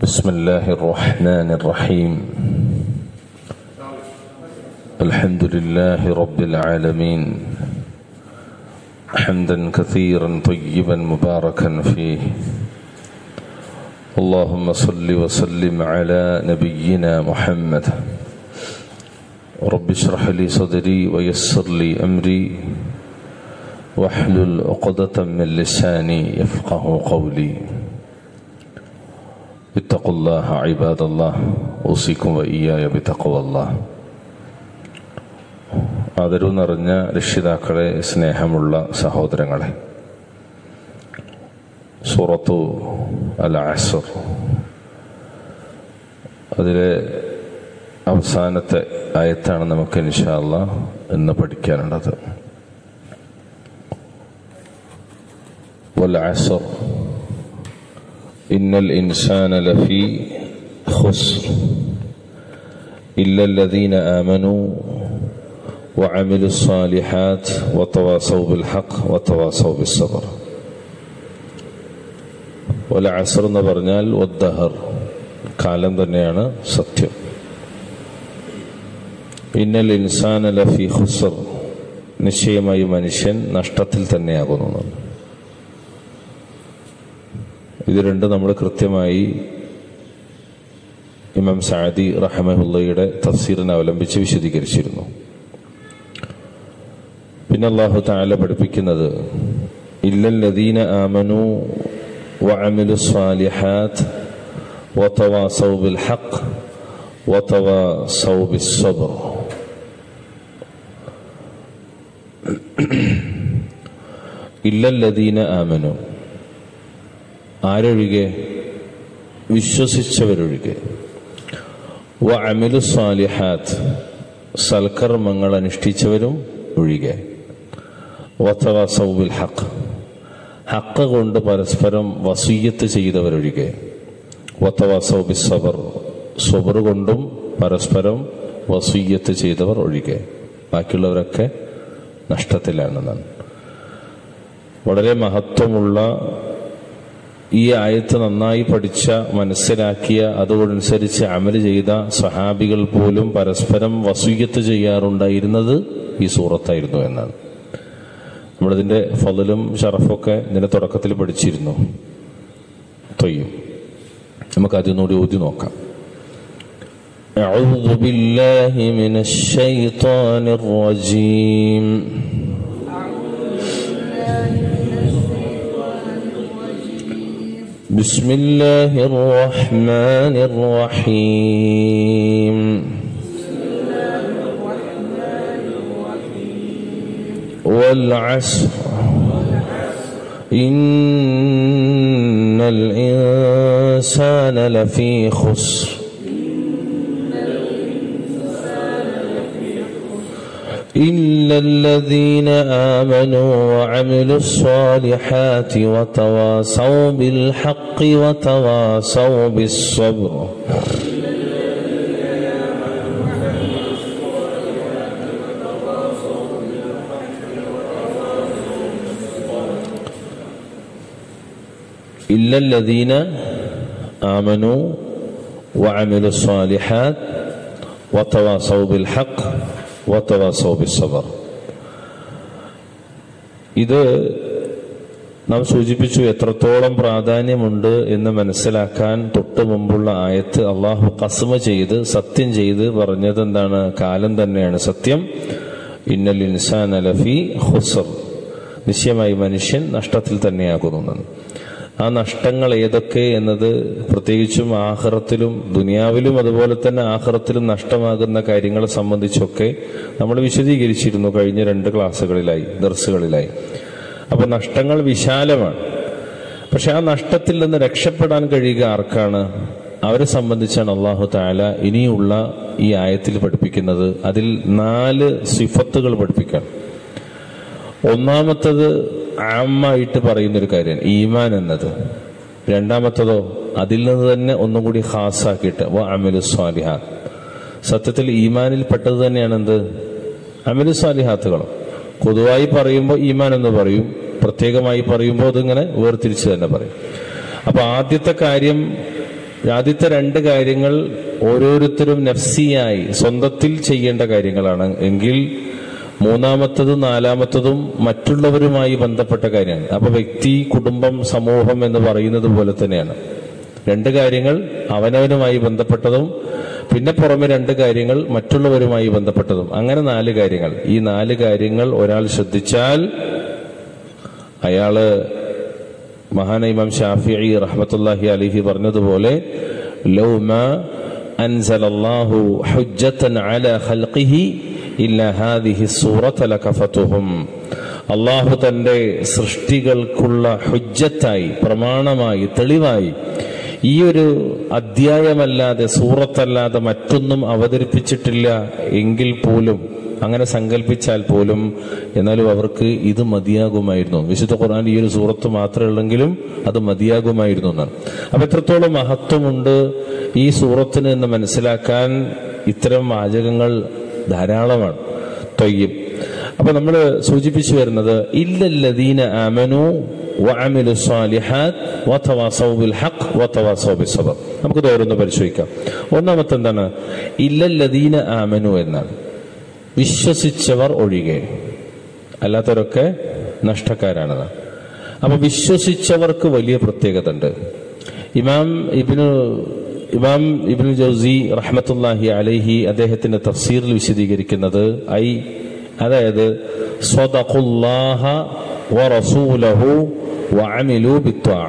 بسم الله الرحمن الرحيم الحمد لله رب العالمين حمدا كثيرا طيبا مباركا فيه اللهم صل وسلم على نبينا محمد رب اشرح لي صدري ويسر لي امري واحلل عقدة من لساني يفقه قولي اتقوا الله عباد الله اوصيكم واياي بتقوى الله ആദരവ് നിറഞ്ഞ രക്ഷിതാക്കളെ സ്നേഹമുള്ള സഹോദരങ്ങളെ സൂറത്തു അൽ അസർ അതിലെ അവസാനത്തെ ആയത്താണ് നമുക്ക് ഇൻഷാല്ല ഇന്ന് പഠിക്കാനുള്ളത് والعصر إن الإنسان لفي خسر إلا الذين آمنوا وعملوا الصالحات وتواصوا بالحق وتواصوا بالصبر والعصر എന്ന് പറഞ്ഞാൽ വദ്ദഹർ കാലം തന്നെയാണ് സത്യം ഇന്നൽ ഇൻസാന ലഫി ഖുസർ നിശ്ചയമായി മനുഷ്യൻ നഷ്ടത്തിൽ തന്നെയാകുന്നു ഇത് രണ്ട് നമ്മൾ കൃത്യമായി ഇമാം സാദി റഹമഹുല്ലയുടെ തഫ്സീറിനെ അവലംബിച്ച് വിശദീകരിച്ചിരുന്നു പിന്നെ അള്ളാഹു താല പഠിപ്പിക്കുന്നത് ഇല്ലല്ലദീന ആമനു വഅമിലു സ്വാലിഹാത്ത് വതവാസൗ ബിൽ ഹഖ് വതവാസൗ ബിസ്സബ്ർ ഇല്ലല്ലദീന ആമനു ആരൊഴികെ വിശ്വസിച്ചവരൊഴികെ വ അമിലു സാലിഹാത്ത് സൽക്കർമ്മങ്ങൾ അനുഷ്ഠിച്ചവരും ഒഴികെ വത്തവാസൗബിൽ ഹക്ക് ഹക്ക് കൊണ്ട് പരസ്പരം വസൂയത്ത് ചെയ്തവരൊഴികെ വത്തവാസൗബി സബർ സബർ കൊണ്ടും പരസ്പരം വസൂയത്ത് ചെയ്തവർ ഒഴികെ ബാക്കിയുള്ളവരൊക്കെ നഷ്ടത്തിലാണെന്നാണ് വളരെ മഹത്വമുള്ള ഈ ആയത്ത് നന്നായി പഠിച്ച മനസ്സിലാക്കിയ അതോടനുസരിച്ച് അമല് ചെയ്ത സഹാബികൾ പോലും പരസ്പരം വസൂയത്ത് ചെയ്യാറുണ്ടായിരുന്നത് ഈ സൂറത്തായിരുന്നു എന്നാണ് നമ്മളിതിന്റെ ഫലലും ഷറഫൊക്കെ ഇതിന്റെ തുടക്കത്തിൽ പഠിച്ചിരുന്നു തൊയ്യും നമുക്ക് അതിനോട് ഓതി നോക്കാം أعوذ بالله من الشيطان الرجيم بسم الله الرحمن الرحيم والعصر إن الإنسان لفي خسر إلا الذين آمنوا وعملوا الصالحات وتواصوا بالحق وتواصوا بالصبر إلا الذين آمنوا وعملوا الصالحات وتواصوا بالحق വത്തവാസോ ബിസബർ ഇത് നാം സൂചിപ്പിച്ചു എത്രത്തോളം പ്രാധാന്യമുണ്ട് എന്ന് മനസ്സിലാക്കാൻ തൊട്ട് മുമ്പുള്ള ആയത്ത് അള്ളാഹു കസ്മ ചെയ്ത് സത്യം ചെയ്ത് പറഞ്ഞത് എന്താണ് കാലം തന്നെയാണ് സത്യം ഇന്നൽ ഇൻസാൻ അലഫി ഹുസർ നിശ്ചയമായി മനുഷ്യൻ നഷ്ടത്തിൽ തന്നെയാകുന്നു ആ നഷ്ടങ്ങൾ ഏതൊക്കെ എന്നത് പ്രത്യേകിച്ചും ആഹ്റത്തിലും ദുനിയാവിലും അതുപോലെ തന്നെ ആഹ്റത്തിലും നഷ്ടമാകുന്ന കാര്യങ്ങളെ സംബന്ധിച്ചൊക്കെ നമ്മൾ വിശദീകരിച്ചിരുന്നു കഴിഞ്ഞ രണ്ട് ക്ലാസ്സുകളിലായി ദർസുകളിലായി അപ്പൊ നഷ്ടങ്ങൾ വിശാലമാണ് പക്ഷെ ആ നഷ്ടത്തിൽ നിന്ന് രക്ഷപ്പെടാൻ കഴിയുക ആർക്കാണ് അവരെ സംബന്ധിച്ചാണ് അള്ളാഹു താല ഇനിയുള്ള ഈ ആയത്തിൽ പഠിപ്പിക്കുന്നത് അതിൽ നാല് സിഫത്തുകൾ പഠിപ്പിക്കാൻ ഒന്നാമത്തത് ആമായിട്ട് പറയുന്നൊരു കാര്യമാണ് ഈമാൻ എന്നത് രണ്ടാമത്തതോ അതിൽ നിന്ന് തന്നെ ഒന്നും കൂടി ഖാസാക്കിയിട്ട് വ അമലു സ്വാലിഹാത്ത് സത്യത്തിൽ ഈമാനിൽ പെട്ടത് തന്നെയാണ് എന്ത് അമലു സ്വാലിഹാത്തുകൾ പൊതുവായി പറയുമ്പോൾ ഈമാൻ എന്ന് പറയും പ്രത്യേകമായി പറയുമ്പോൾ അതിങ്ങനെ വേർതിരിച്ച് തന്നെ പറയും അപ്പൊ ആദ്യത്തെ കാര്യം ആദ്യത്തെ രണ്ട് കാര്യങ്ങൾ ഓരോരുത്തരും നഫ്സിയായി സ്വന്തത്തിൽ ചെയ്യേണ്ട കാര്യങ്ങളാണ് എങ്കിൽ മൂന്നാമത്തതും നാലാമത്തതും മറ്റുള്ളവരുമായി ബന്ധപ്പെട്ട കാര്യമാണ് അപ്പൊ വ്യക്തി കുടുംബം സമൂഹം എന്ന് പറയുന്നത് പോലെ തന്നെയാണ് രണ്ട് കാര്യങ്ങൾ അവനവനുമായി ബന്ധപ്പെട്ടതും പിന്നെ പുറമെ രണ്ട് കാര്യങ്ങൾ മറ്റുള്ളവരുമായി ബന്ധപ്പെട്ടതും അങ്ങനെ നാല് കാര്യങ്ങൾ ഈ നാല് കാര്യങ്ങൾ ഒരാൾ ശ്രദ്ധിച്ചാൽ അയാള് മഹാന ഇമാം ഷാഫി റഹ്മത്തുല്ലാഹി അലിഹി പറഞ്ഞതുപോലെ ലൗമ അൻസലല്ലാഹു ഹുജ്ജത്തൻ അല ഖൽഖിഹി ഇല്ല ഹാദിഹി സൂറത്ത് ലകഫതുഹും അള്ളാഹു തന്റെ സൃഷ്ടികൾക്കുള്ള ഹുജ്ജത്തായി പ്രമാണമായി തെളിവായി ഈ ഒരു അധ്യായമല്ലാതെ സൂറത്തല്ലാതെ മറ്റൊന്നും അവതരിപ്പിച്ചിട്ടില്ല എങ്കിൽ പോലും അങ്ങനെ സങ്കല്പിച്ചാൽ പോലും എന്നാലും അവർക്ക് ഇത് മതിയാകുമായിരുന്നു വിശുദ്ധ ഖുർആൻ ഈ ഒരു സൂറത്ത് മാത്രമേ ഉള്ളെങ്കിലും അത് മതിയാകുമായിരുന്നു എന്നാണ് അപ്പൊ എത്രത്തോളം മഹത്വമുണ്ട് ഈ സൂറത്തിന് എന്ന് മനസ്സിലാക്കാൻ ഇത്തരം വാചകങ്ങൾ ധാരാളമാണ് തൊയ്യം അപ്പൊ നമ്മൾ സൂചിപ്പിച്ചു വരുന്നത് ഇല്ലല്ലദീന ആമനു വഅമിലു സ്വാലിഹാത്ത് വതവാസൗ ബിൽ ഹഖ് വതവാസൗ ബിസ് സബർ നമുക്ക് ഓരോന്ന് പരിശോധിക്കാം ഒന്നാമത്തെ എന്താണ് ഇല്ലല്ലദീന ആമനു എന്നാണ് വിശ്വസിച്ചവർ ഒഴികെ അല്ലാത്തവരൊക്കെ നഷ്ടക്കാരാണ് അപ്പൊ വിശ്വസിച്ചവർക്ക് വലിയ പ്രത്യേകത ഉണ്ട് ഇമാം ഇബിനു ഇമാം ഇബിനു ജൗസി റഹ്മത്തുല്ലാഹി അലൈഹി അദ്ദേഹത്തിന്റെ തഫ്സീറിൽ വിശദീകരിക്കുന്നത് ഐ അതായത് സ്വദഖുല്ലാഹ വറസൂലഹു വഅമിലു ബിത്വാഅ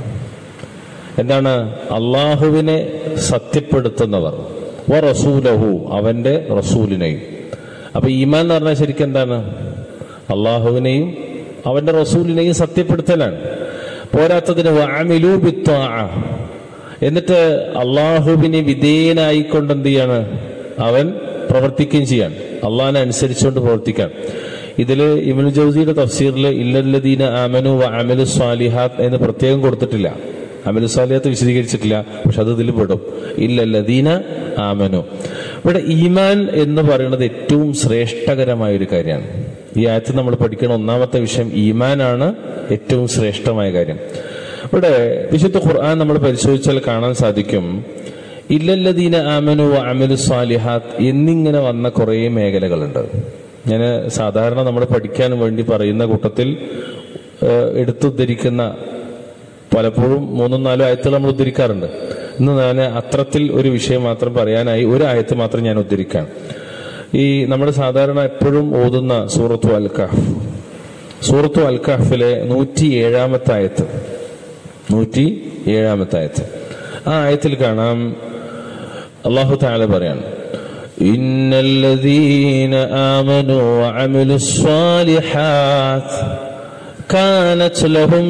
എന്താണ് അള്ളാഹുവിനെ സത്യപ്പെടുത്തുന്നവർ വ റസൂലഹു അവന്റെ റസൂലിനെയും അപ്പൊ ഈമാൻ എന്ന് പറഞ്ഞാൽ ശരിക്കും എന്താണ് അള്ളാഹുവിനെയും അവന്റെ റസൂലിനെയും സത്യപ്പെടുത്തലാണ് പോരാത്തതിന് വഅമിലു ബിത്വാഅ എന്നിട്ട് അള്ളാഹുവിനെ വിധേയനായിക്കൊണ്ട് എന്ത് ചെയ്യാണ് അവൻ പ്രവർത്തിക്കുകയും ചെയ്യാണ് അള്ളാഹിനെ അനുസരിച്ചുകൊണ്ട് പ്രവർത്തിക്കാൻ ഇതില് ഇമനു ജൗസിയുടെ തഫ്സീറിൽ ഇല്ലല്ലദീന ആമനു വ അമലു സ്വാലിഹാത്ത് എന്ന് പ്രത്യേകം കൊടുത്തിട്ടില്ല അമലു സ്വാലിഹാത്ത് വിശദീകരിച്ചിട്ടില്ല പക്ഷെ അത് ഇതിൽ പെടും ഇല്ലല്ലദീന ആമനു ഇവിടെ ഈമാൻ എന്ന് പറയുന്നത് ഏറ്റവും ശ്രേഷ്ഠകരമായ ഒരു കാര്യമാണ് ഈ ആയത്തിൽ നമ്മൾ പഠിക്കുന്ന ഒന്നാമത്തെ വിഷയം ഈമാനാണ് ഏറ്റവും ശ്രേഷ്ഠമായ കാര്യം ഇവിടെ വിശുദ്ധ ഖുർആൻ നമ്മൾ പരിശോധിച്ചാൽ കാണാൻ സാധിക്കും ഇല്ലല്ലദീന ആമനു വ അമലു സ്വാലിഹാത്ത് എന്നിങ്ങനെ വന്ന കുറേ മേഖലകളുണ്ട് ഞാൻ സാധാരണ നമ്മൾ പഠിക്കാൻ വേണ്ടി പറയുന്ന കൂട്ടത്തിൽ ഏഹ്, എടുത്തുദ്ധരിക്കുന്ന പലപ്പോഴും മൂന്നും നാലും ആയത്തുകൾ നമ്മൾ ഉദ്ധരിക്കാറുണ്ട് ഇന്ന് ഞാൻ അത്രത്തിൽ ഒരു വിഷയം മാത്രം പറയാനായി ഒരു ആയത്ത് മാത്രം ഞാൻ ഉദ്ധരിക്കാം ഈ നമ്മൾ സാധാരണ എപ്പോഴും ഓതുന്ന സൂറത്തു അൽ കഹഫ് സൂറത്തു അൽ കഹഫിലെ നൂറ്റി ഏഴാമത്തെ ആയത്ത് നൂറ്റി ഏഴാമത്തെ ആയത്ത് ആ ആയത്തിൽ കാണാം അള്ളാഹു താല പറയാണ് إن الذين آمنوا وعملوا الصالحات كانت لهم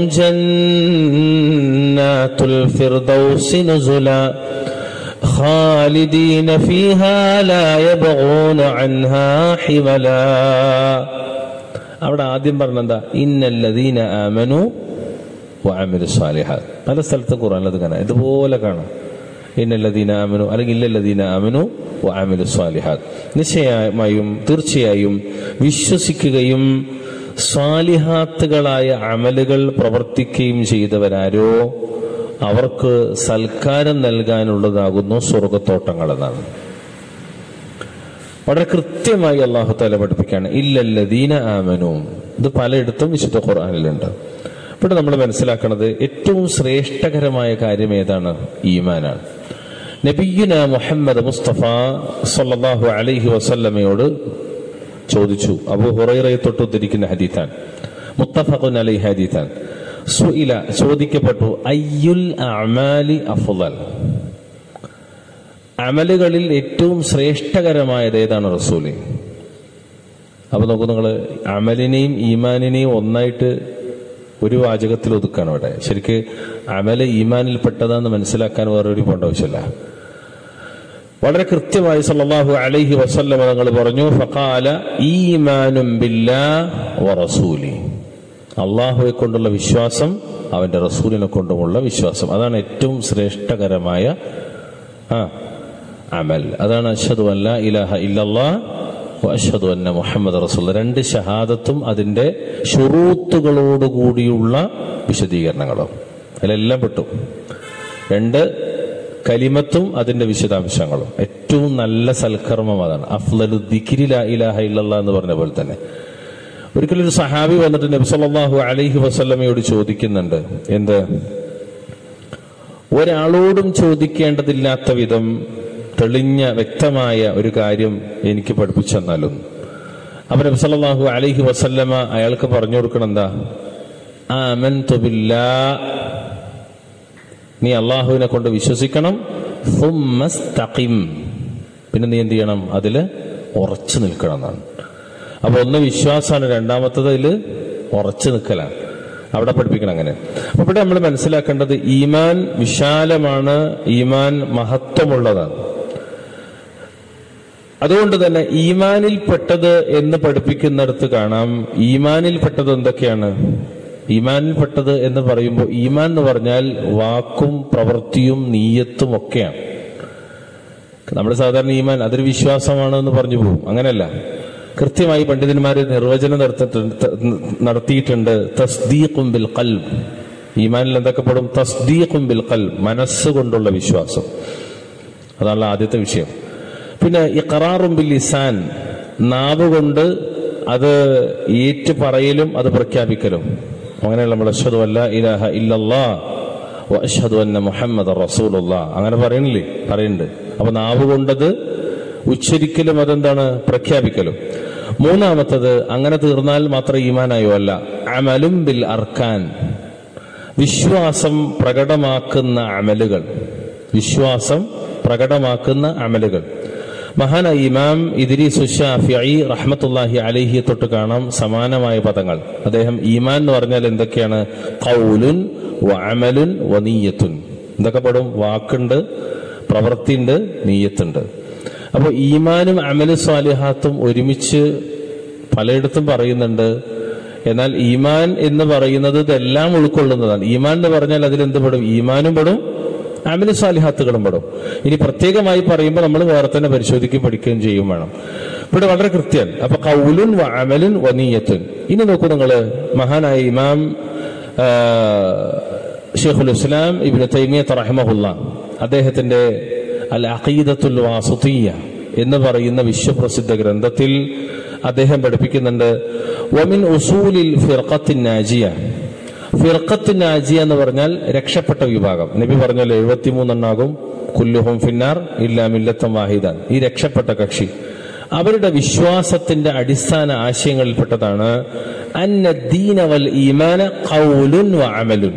جنات الفردوس نزلا خالدين فيها لا يبغون عنها حولا അവിടെ ആദ്യം പറഞ്ഞെന്താ ഇന്നല്ലദീന ആമനു വഅമിലു സ്വാലിഹാത്ത് പല സ്ഥലത്ത് ഖുർആനിൽ അത് കാണാം ഇതുപോലെ കാണാം ഇന്നല്ലദീന ആമനു അല്ലെങ്കിൽ ഇല്ലല്ലദീന ആമനു വഅമിലു സ്വാലിഹാത്ത് നിശ്ചയമായും തീർച്ചയായും വിശ്വസിക്കുകയും സ്വാലിഹാത്തുകളായ അമലുകൾ പ്രവർത്തിക്കുകയും ചെയ്തവരാരോ അവർക്ക് സൽക്കാരം നൽകാനുള്ളതാകുന്നു സ്വർഗത്തോട്ടങ്ങൾ എന്നാണ് വളരെ കൃത്യമായി അള്ളാഹു താല പഠിപ്പിക്കുകയാണ് ഇല്ലല്ലദീന ആമനു ഇത് പലയിടത്തും വിശുദ്ധ ഖുർആനിലുണ്ട് ഇവിടെ നമ്മൾ മനസ്സിലാക്കുന്നത് ഏറ്റവും ശ്രേഷ്ഠകരമായ കാര്യം ഏതാണ് ഈമാനാണ് നബിയുന മുഹമ്മദ് മുസ്തഫ സല്ലല്ലാഹു അലൈഹി വസല്ലമയോട് ചോദിച്ചു അബു ഹുറൈറയെ തൊട്ട് ഉദ്ധരിക്കുന്ന ഹദീത്താൻ മുത്തഫഖുൻ അലൈഹി ഹദീത്താൻ സുഇല ചോദിക്കപ്പെട്ടു അയ്യുൽ അഅമാലി അഫ്ളൽ അമലുകളിൽ ഏറ്റവും ശ്രേഷ്ഠകരമായത് ഏതാണ് റസൂലി അപ്പൊ നോക്കൂ നിങ്ങൾ അമലിനെയും ഈമാനിനെയും ഒന്നായിട്ട് ഒരു വാചകത്തിൽ ഒതുക്കാണ് ഇവിടെ ശരിക്ക് അമല് ഈമാനിൽ പെട്ടതാന്ന് മനസ്സിലാക്കാൻ വേറൊരു പോണ്ട ആവശ്യമില്ല വളരെ കൃത്യമായി സല്ലല്ലാഹു അലൈഹി വസല്ലമ തങ്ങൾ പറഞ്ഞു ഫഖാല ഈമാനും ബില്ലാ വറസൂലി അള്ളാഹുവെ കൊണ്ടുള്ള വിശ്വാസം അവന്റെ റസൂലിനെ കൊണ്ടുമുള്ള വിശ്വാസം അതാണ് ഏറ്റവും ശ്രേഷ്ഠകരമായ ആ അമൽ അതാണ് അഷ്ഹദു അല്ല ഇലാഹ ഇല്ലല്ലാ അഷ്ഹദു അന്ന മുഹമ്മദ് റസൂൽ രണ്ട് ഷഹാദത്തും അതിന്റെ ഷുറൂത്തുകളോടുകൂടിയുള്ള വിശദീകരണങ്ങളും അതിലെല്ലാം പെട്ടു രണ്ട് കലിമത്തും അതിന്റെ വിശദാംശങ്ങളും ഏറ്റവും നല്ല സൽക്കർമ്മം അതാണ് അഫ്ലലു ദിക്കിരി ലാ ഇലാഹ ഇല്ലല്ലാ എന്ന് പറഞ്ഞ പോലെ തന്നെ ഒരിക്കലും ഒരു സഹാബി വന്നിട്ട് നബി സല്ലല്ലാഹു അലൈഹി വസല്ലമയോട് ചോദിക്കുന്നുണ്ട് എന്ത് ഒരാളോടും ചോദിക്കേണ്ടതില്ലാത്ത വിധം തെളിഞ്ഞ വ്യക്തമായ ഒരു കാര്യം എനിക്ക് പഠിപ്പിച്ചു തന്നാലും അപ്പൊ നബി സല്ലല്ലാഹു അലൈഹി വസല്ലമ അയാൾക്ക് പറഞ്ഞു കൊടുക്കണം എന്താ ആമൻതു ബില്ലാ നീ അള്ളാഹുവിനെ കൊണ്ട് വിശ്വസിക്കണം സുമ്മസ്തഖിം. പിന്നെ നീ എന്ത് ചെയ്യണം അതില് ഉറച്ചു നിൽക്കണം എന്നാണ് അപ്പൊ ഒന്ന് വിശ്വാസമാണ് രണ്ടാമത്തത് അതില് ഉറച്ചു നിൽക്കലാണ് അവിടെ പഠിപ്പിക്കണം അങ്ങനെ അപ്പൊ ഇവിടെ നമ്മൾ മനസ്സിലാക്കേണ്ടത് ഈമാൻ വിശാലമാണ് ഈമാൻ മഹത്വമുള്ളതാണ് അതുകൊണ്ട് തന്നെ ഈമാനിൽപ്പെട്ടത് എന്ന് പഠിപ്പിക്കുന്നിടത്ത് കാണാം ഈമാനിൽപ്പെട്ടത് എന്തൊക്കെയാണ് ഈമാനിൽപ്പെട്ടത് എന്ന് പറയുമ്പോൾ ഈമാൻ എന്ന് പറഞ്ഞാൽ വാക്കും പ്രവൃത്തിയും നീയത്തും ഒക്കെയാണ് നമ്മൾ സാധാരണ ഈമാൻ അതൊരു വിശ്വാസമാണ് എന്ന് പറഞ്ഞു പോകും അങ്ങനെയല്ല കൃത്യമായി പണ്ഡിതന്മാര് നിർവചനം നടത്തിയിട്ടുണ്ട് നടത്തിയിട്ടുണ്ട് തസ്ദീഖും ബിൽ ഖൽബ് ഈമാനിൽ എന്തൊക്കെ പെടും തസ്ദീഖും ബിൽ ഖൽബ് മനസ്സുകൊണ്ടുള്ള വിശ്വാസം അതാണ് ആദ്യത്തെ വിഷയം പിന്നെ ഇഖറാറും ബിൽ ലിസാൻ നാവ് കൊണ്ട് അത് ഏറ്റു പറയലും അത് പ്രഖ്യാപിക്കലും അങ്ങനെയുള്ള നമ്മൾ അഷ്ഹദു അല്ല ഇലാഹ ഇല്ലല്ലാ വ അഷ്ഹദു അന്ന മുഹമ്മദ് റസൂലുള്ള അങ്ങനെ പറയണില്ലേ പറയുന്നുണ്ട് അപ്പൊ നാവ് കൊണ്ടത് ഉച്ചരിക്കലും അതെന്താണ് പ്രഖ്യാപിക്കലും മൂന്നാമത്തത് അങ്ങനെ തീർന്നാൽ മാത്രം ഈമാനായോ അല്ല അമലും ബിൽ അർക്കാൻ വിശ്വാസം പ്രകടമാക്കുന്ന അമലുകൾ വിശ്വാസം പ്രകടമാക്കുന്ന അമലുകൾ മഹാനായ ഇമാം ഇദ്രീസ് ഷാഫിഈ റഹ്മത്തുല്ലാഹി അലൈഹിയെ തൊട്ട് കാണാം സമാനമായ പദങ്ങൾ അദ്ദേഹം ഈമാൻ എന്ന് പറഞ്ഞാൽ എന്തൊക്കെയാണ് കൗലുൻ വ അമലുൻ വ നീയത്തുൻ എന്തൊക്കെ പെടും വാക്കുണ്ട് പ്രവൃത്തിയുണ്ട് നീയത്തുണ്ട് അപ്പോൾ ഈമാനും അമലു സ്വാലിഹാത്തും ഒരുമിച്ച് പലയിടത്തും പറയുന്നുണ്ട് എന്നാൽ ഈമാൻ എന്ന് പറയുന്നത് ഇതെല്ലാം ഉൾക്കൊള്ളുന്നതാണ് ഈമാൻ എന്ന് പറഞ്ഞാൽ അതിൽ എന്ത് പെടും ഈമാനും പെടും അമലു സാലിഹാത്തുകളും പെടും ഇനി പ്രത്യേകമായി പറയുമ്പോൾ നമ്മൾ വേറെ തന്നെ പരിശോധിക്കുകയും പഠിക്കുകയും ചെയ്യും വേണം ഇവിടെ വളരെ കൃത്യം അപ്പൊ കൗലുൻ വ അമലുൻ വനീയത്തുൻ ഇനി നോക്കൂ നിങ്ങൾ മഹാനായ ഇമാം ആ, ഷെയ്ഖുൽ ഇസ്ലാം ഇബ്നു തൈമിയത്ത് റഹിമഹുല്ല അദ്ദേഹത്തിന്റെ അൽ അഖീദത്തുൽ വാസുത്തിയ എന്ന് പറയുന്ന വിശ്വപ്രസിദ്ധ ഗ്രന്ഥത്തിൽ അദ്ദേഹം പഠിപ്പിക്കുന്നുണ്ട് വമിൻ ഉസൂലിൽ ഫിർഖത്തിൻ നാജിയ ഫിർഖത്ത് നാജിയ എന്ന് പറഞ്ഞാൽ രക്ഷപ്പെട്ട വിഭാഗം നബി പറഞ്ഞല്ലോ എഴുപത്തിമൂന്നെണ്ണാകും കുല്ലുഹും ഫിന്നാർ ഇല്ലാ മില്ലത്തം വാഹിദാൻ ഈ രക്ഷപ്പെട്ട കക്ഷി അവരുടെ വിശ്വാസത്തിന്റെ അടിസ്ഥാന ആശയങ്ങളിൽപ്പെട്ടതാണ് അന്ന ദീന വൽ ഈമാന ഖൗലുൻ വ അമലുൻ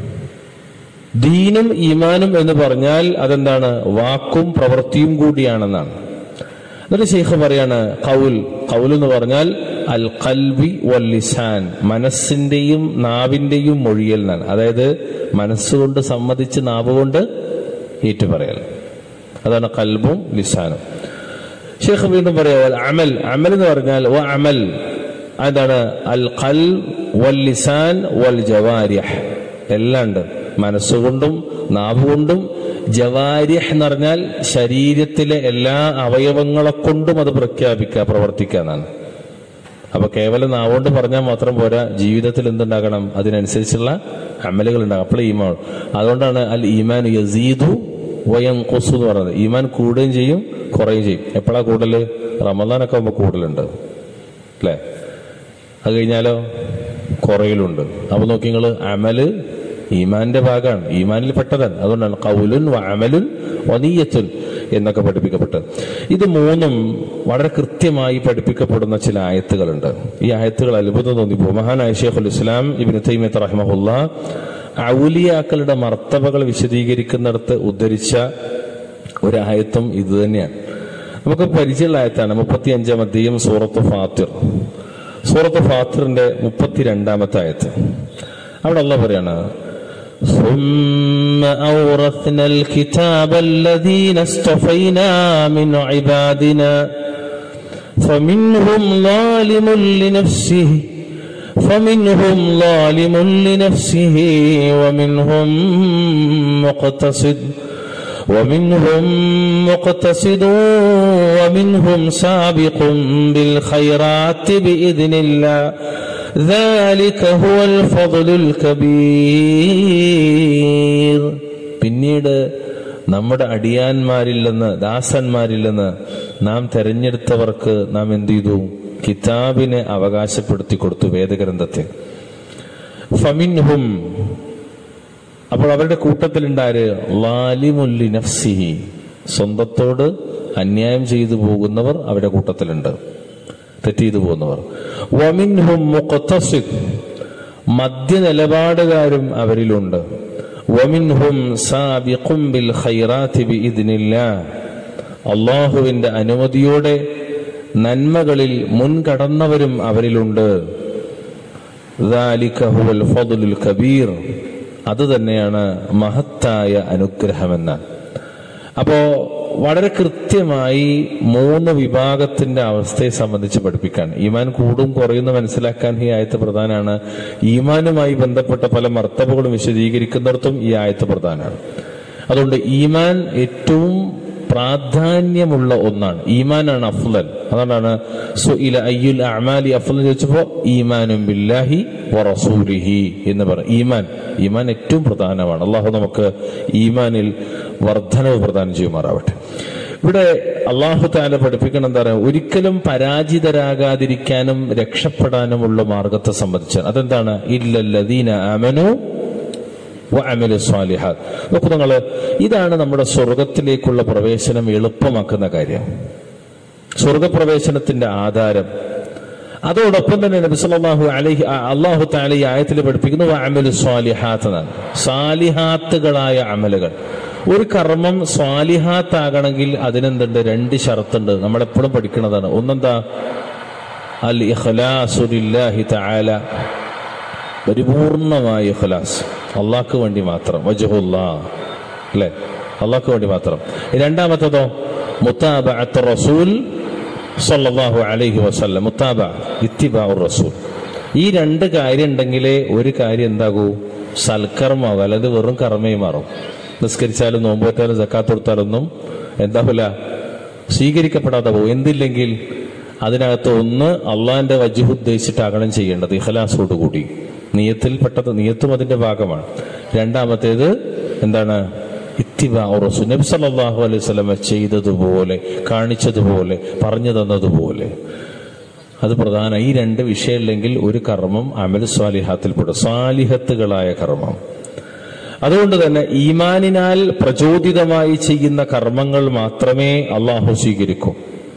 ദീനും ഈമാനും എന്ന് പറഞ്ഞാൽ അതെന്താണ് വാക്കും പ്രവൃത്തിയും കൂടിയാണെന്നാണ് എന്നിട്ട് ശേഖ് പറയാണ് കൗൽ കൗൽ എന്ന് പറഞ്ഞാൽ അൽ കൽവി വൽ ലിസാൻ മനസ്സിന്റെയും നാവിന്റെയും മൊഴിയൽ എന്നാണ് അതായത് മനസ്സുകൊണ്ട് സമ്മതിച്ച് നാവ് കൊണ്ട് ഏറ്റുപറയൽ അതാണ് കൽബും ലിസാനും ഷേഖ് വീണ്ടും പറയാ വൽ അമൽ അമൽ എന്ന് പറഞ്ഞാൽ വ അമൽ അതാണ് അൽ ഖൽ വൽ ലിസാൻ വൽ ജവാരിഹ് എല്ലാം ഉണ്ട് മനസ്സുകൊണ്ടും നാവുകൊണ്ടും ജവാരിഹ് എന്ന് പറഞ്ഞാൽ ശരീരത്തിലെ എല്ലാ അവയവങ്ങളെ കൊണ്ടും അത് പ്രഖ്യാപിക്കുക പ്രവർത്തിക്കുക എന്നാണ് അപ്പൊ കേവലം നാവുകൊണ്ട് പറഞ്ഞാൽ മാത്രം പോരാ ജീവിതത്തിൽ എന്തുണ്ടാകണം അതിനനുസരിച്ചുള്ള അമലുകൾ ഉണ്ടാകും അപ്പോൾ ഈമാൻ അതുകൊണ്ടാണ് അൽ ഈമാൻ യസീദു വയം കൊസു എന്ന് പറയുന്നത് ഈമാൻ കൂടുകയും ചെയ്യും കുറയുകയും ചെയ്യും എപ്പോഴാ കൂടുതൽ റമദാനൊക്കെ ആകുമ്പോൾ കൂടുതലുണ്ട് അല്ലേ അത് കഴിഞ്ഞാലോ കുറയിലുണ്ട് അപ്പൊ നോക്കി നിങ്ങൾ അമല് ഈമാന്റെ ഭാഗമാണ് ഈമാനിൽ പെട്ടതാണ് അതുകൊണ്ടാണ് കൗലുൻ വ അമലുൻ വനീയത്തുൻ എന്നൊക്കെ പഠിപ്പിക്കപ്പെട്ടത് ഇത് മൂന്നും വളരെ കൃത്യമായി പഠിപ്പിക്കപ്പെടുന്ന ചില ആയത്തുകളുണ്ട് ഈ ആയത്തുകൾ അത്ഭുതം തോന്നിപ്പോ മഹാനായ ഷേഖുൽ ഇസ്ലാം ഇബിൻ തൈമത്ത് റഹിമഹുല്ല ഔലിയാക്കളുടെ മർത്തബകൾ വിശദീകരിക്കുന്നിടത്ത് ഉദ്ധരിച്ച ഒരു ആയത്തും ഇത് തന്നെയാണ് നമുക്ക് പരിചയമുള്ള ആയത്താണ് മുപ്പത്തി അഞ്ചാം അധ്യയം സൂറത്ത് ഫാത്തിർ സൂറത്ത് ഫാത്തിറിന്റെ മുപ്പത്തിരണ്ടാമത്തെ ആയത്ത് അവിടെ അല്ല പറയാണ് ثم أورثنا الكتاب الذين اصطفينا من عبادنا فمنهم ظالم لنفسه فمنهم ظالم لنفسه ومنهم مقتصد ومنهم مقتصد ومنهم سابق بالخيرات بإذن الله ذلك هو الفضل الكبير പിന്നീട് നമ്മുടെ അടിയാന്മാരിൽ നിന്ന് ദാസന്മാരിൽ നിന്ന് നാം തെരഞ്ഞെടുത്തവർക്ക് നാം എന്ത് ചെയ്തു കിതാബിനെ അവകാശപ്പെടുത്തി കൊടുത്തു വേദഗ്രന്ഥത്തെ ഫമിൻഹും അപ്പോൾ അവരുടെ കൂട്ടത്തിലുണ്ടാര് ലാലിമുല്ലി നഫ്സിഹി സ്വന്തത്തോട് അന്യായം ചെയ്തു പോകുന്നവർ അവരുടെ കൂട്ടത്തിലുണ്ട് തെറ്റ് ചെയ്തു പോകുന്നവർ വമിൻഹും മുഖത്തസിദ് മധ്യ നിലപാടുകാരും അവരിലുണ്ട് വമിൻഹും സാബിഖും ബിൽ ഖൈറാത്തി ബിഇദ്നില്ലാ അള്ളാഹുവിന്റെ അനുമതിയോടെ നന്മകളിൽ മുൻകടന്നവരും അവരിലുണ്ട് ذلك هو الفضل الكبير അത് തന്നെയാണ് മഹത്തായ അനുഗ്രഹമെന്ന് അപ്പോ വളരെ കൃത്യമായി മൂന്ന് വിഭാഗത്തിന്റെ അവസ്ഥയെ സംബന്ധിച്ച് പഠിപ്പിക്കാൻ ഈമാൻ കൂടും കുറയുന്നു മനസ്സിലാക്കാൻ ഈ ആയത്ത് പ്രധാനമാണ് ഈമാനുമായി ബന്ധപ്പെട്ട പല മർത്തബുകളും വിശദീകരിക്കുന്നിടത്തും ഈ ആയത്ത് പ്രധാനമാണ് അതുകൊണ്ട് ഈമാൻ ഏറ്റവും പ്രാധാന്യമുള്ള ഒന്നാണ് ഈമാനാണ് അഫ്ലൽ അതുകൊണ്ടാണ് സുഇല അയ്യുൽ അഅമാലി അഫ്ലൽ ചോദിച്ചപ്പോ ഈമാനും ബില്ലാഹി വറസൂലിഹി എന്ന് പറയും ഈമാൻ ഈമാൻ ഏറ്റവും പ്രധാനമാണ് അള്ളാഹു നമുക്ക് ഈമാനിൽ വർധനവ് പ്രദാനം ചെയ്യുമാറാവട്ടെ ഇവിടെ അള്ളാഹു താല പഠിപ്പിക്കണം എന്താ പറയുക ഒരിക്കലും പരാജിതരാകാതിരിക്കാനും രക്ഷപ്പെടാനുമുള്ള മാർഗത്തെ സംബന്ധിച്ച് അതെന്താണ് ഇല്ലല്ലദീന ആമനു വഅമലു സ്വാലിഹാത്ത് നോക്കൂ നിങ്ങൾ ഇതാണ് നമ്മുടെ സ്വർഗത്തിലേക്കുള്ള പ്രവേശനം എളുപ്പമാക്കുന്ന കാര്യം സ്വർഗപ്രവേശനത്തിന്റെ ആധാരം അതോടൊപ്പം തന്നെ നബി സല്ലല്ലാഹു അലൈഹി അള്ളാഹു താല ഈ ആയത്തിൽ പഠിപ്പിക്കുന്നു വഅമലു സ്വാലിഹാത്ത് എന്നാണ് സാലിഹാത്തുകളായ അമലുകൾ ഒരു കർമ്മം സ്വാലിഹാത്താകണമെങ്കിൽ അതിനെന്തുണ്ട് രണ്ട് ഷർത്തുണ്ട് നമ്മളെപ്പോഴും പഠിക്കുന്നതാണ് ഒന്നെന്താ അൽ ഇഖ്ലാസു ലില്ലാഹി തആല പരിപൂർണമായ ഇഖ്ലാസ് അള്ളാഹ്ക്ക് വേണ്ടി മാത്രം വജഹുല്ലാ അല്ലേ അള്ളാഹ്ക്ക് വേണ്ടി മാത്രം രണ്ടാമത്തതോ മുത്താബഅത്ത് റസൂൽ സല്ലല്ലാഹു അലൈഹി വസല്ലം മുത്താബ ഇത്തിബാഉ റസൂൽ ഈ രണ്ട് കാര്യം ഉണ്ടെങ്കിലേ ഒരു കാര്യം എന്താകൂ സൽക്കർമ്മമാകും അല്ലാതെ വെറും കർമ്മയും മാറും നിസ്കരിച്ചാലും നോമ്പോറ്റാലും ജക്കാത്ത് കൊടുത്താലൊന്നും എന്താവില്ല സ്വീകരിക്കപ്പെടാതെ പോകും എന്തില്ലെങ്കിൽ അതിനകത്ത് ഒന്ന് അള്ളാന്റെ വജുഹ് ഉദ്ദേശിച്ചിട്ടാകണം ചെയ്യേണ്ടത് ഇഖലാസോടുകൂടി നിയത്തിൽ പെട്ടത് നിയത്തും അതിന്റെ ഭാഗമാണ് രണ്ടാമത്തേത് എന്താണ് ഇത്തിബാറസു നബി സല്ലല്ലാഹു അലൈഹി വസല്ലമ ചെയ്തതുപോലെ കാണിച്ചതുപോലെ പറഞ്ഞു തന്നതുപോലെ അത് പ്രധാന ഈ രണ്ട് വിഷയമില്ലെങ്കിൽ ഒരു കർമ്മം അമൽ സ്വാലിഹാത്തിൽപ്പെടും സ്വാലിഹത്തുകളായ കർമ്മം അതുകൊണ്ട് തന്നെ ഈമാനിനാൽ പ്രചോദിതമായി ചെയ്യുന്ന കർമ്മങ്ങൾ മാത്രമേ അള്ളാഹു സ്വീകരിക്കൂ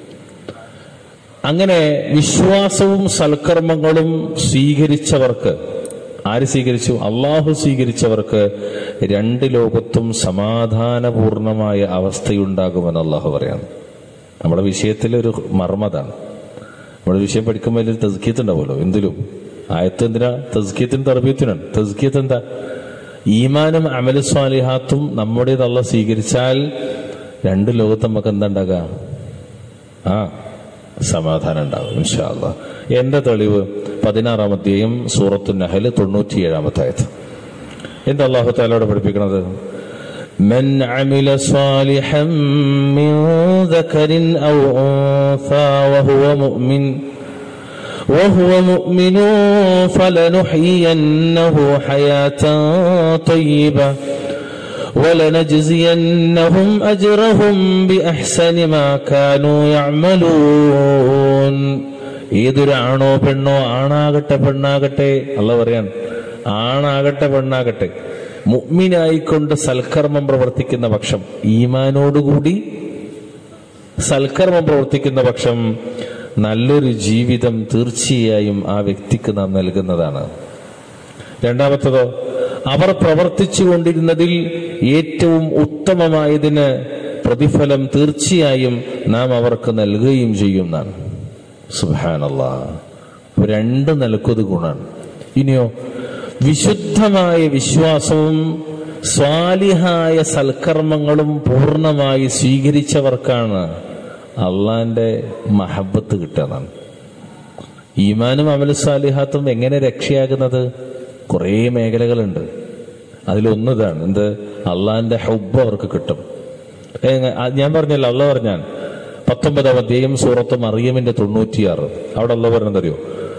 അങ്ങനെ വിശ്വാസവും സൽക്കർമ്മങ്ങളും സ്വീകരിച്ചവർക്ക് ആര് സ്വീകരിച്ചു അള്ളാഹു സ്വീകരിച്ചവർക്ക് രണ്ട് ലോകത്തും സമാധാനപൂർണമായ അവസ്ഥയുണ്ടാകുമെന്ന് അള്ളാഹു പറയാണ് നമ്മുടെ വിഷയത്തിൽ ഒരു മർമ്മതാണ് നമ്മുടെ വിഷയം പഠിക്കുമ്പോൾ അതിൽ തസ്കീത്ത് ഉണ്ടാവുമല്ലോ എന്തിലും ആയത്ത് എന്തിനാ തസ്കീത്തിന് തർബീത്തിനാണ് തസ്കീത്ത് എന്താ ഈമാനും അമലു സ്വാലിഹാത്തും നമ്മുടേതല്ല സ്വീകരിച്ചാൽ രണ്ട് ലോകത്ത് നമുക്ക് എന്താ ഉണ്ടാകുക ആ സമാധാനം ഉണ്ടാകും ഇൻഷാല്ല എന്റെ തെളിവ് പതിനാറാം അധ്യായം സൂറത്തു നഹല് തൊണ്ണൂറ്റിയേഴാമത്തെ ആയത് എന്താ അള്ളാഹു താലോട് പഠിപ്പിക്കണത് من عمل صالحا من ذكر أو أنثى وهو مؤمن وهو مؤمن فلنحيينه حياة طيبة ولنجزينهم أجرهم بأحسن ما كانوا يعملون ഏതൊരാണോ പെണ്ണോ ആണാകട്ടെ പെണ്ണാകട്ടെ അല്ല പറയാൻ ആണാകട്ടെ പെണ്ണാകട്ടെ മുഗ്മിനായിക്കൊണ്ട് സൽക്കർമ്മം പ്രവർത്തിക്കുന്ന പക്ഷം ഈമാനോടുകൂടി സൽക്കർമ്മം പ്രവർത്തിക്കുന്ന പക്ഷം നല്ലൊരു ജീവിതം തീർച്ചയായും ആ വ്യക്തിക്ക് നാം നൽകുന്നതാണ് രണ്ടാമത്തതോ അവർ പ്രവർത്തിച്ചു കൊണ്ടിരുന്നതിൽ ഏറ്റവും ഉത്തമമായതിന് പ്രതിഫലം തീർച്ചയായും നാം അവർക്ക് നൽകുകയും ചെയ്യുന്നതാണ് സുഹാനല്ല രണ്ട് നിലക്കത് ഗുണാണ് ഇനിയോ വിശുദ്ധമായ വിശ്വാസവും സ്വാലിഹായ സൽക്കർമ്മങ്ങളും പൂർണ്ണമായി സ്വീകരിച്ചവർക്കാണ് അള്ളാന്റെ മഹബത്ത് കിട്ടുന്നതാണ് ഈമാനും അമലു സാലിഹാത്തും എങ്ങനെ രക്ഷയാകുന്നത് കുറേ മേഖലകളുണ്ട് അതിലൊന്നതാണ് എന്ത് അള്ളാന്റെ ഹൗബ് അവർക്ക് കിട്ടും ഏ, ആ, ഞാൻ പറഞ്ഞല്ലോ അള്ള പറഞ്ഞാൻ പത്തൊമ്പതാം അധ്യായം സൂറത്ത് മറിയമിന്റെ തൊണ്ണൂറ്റിയാറ് അവിടെ അള്ള പറഞ്ഞതറിയോ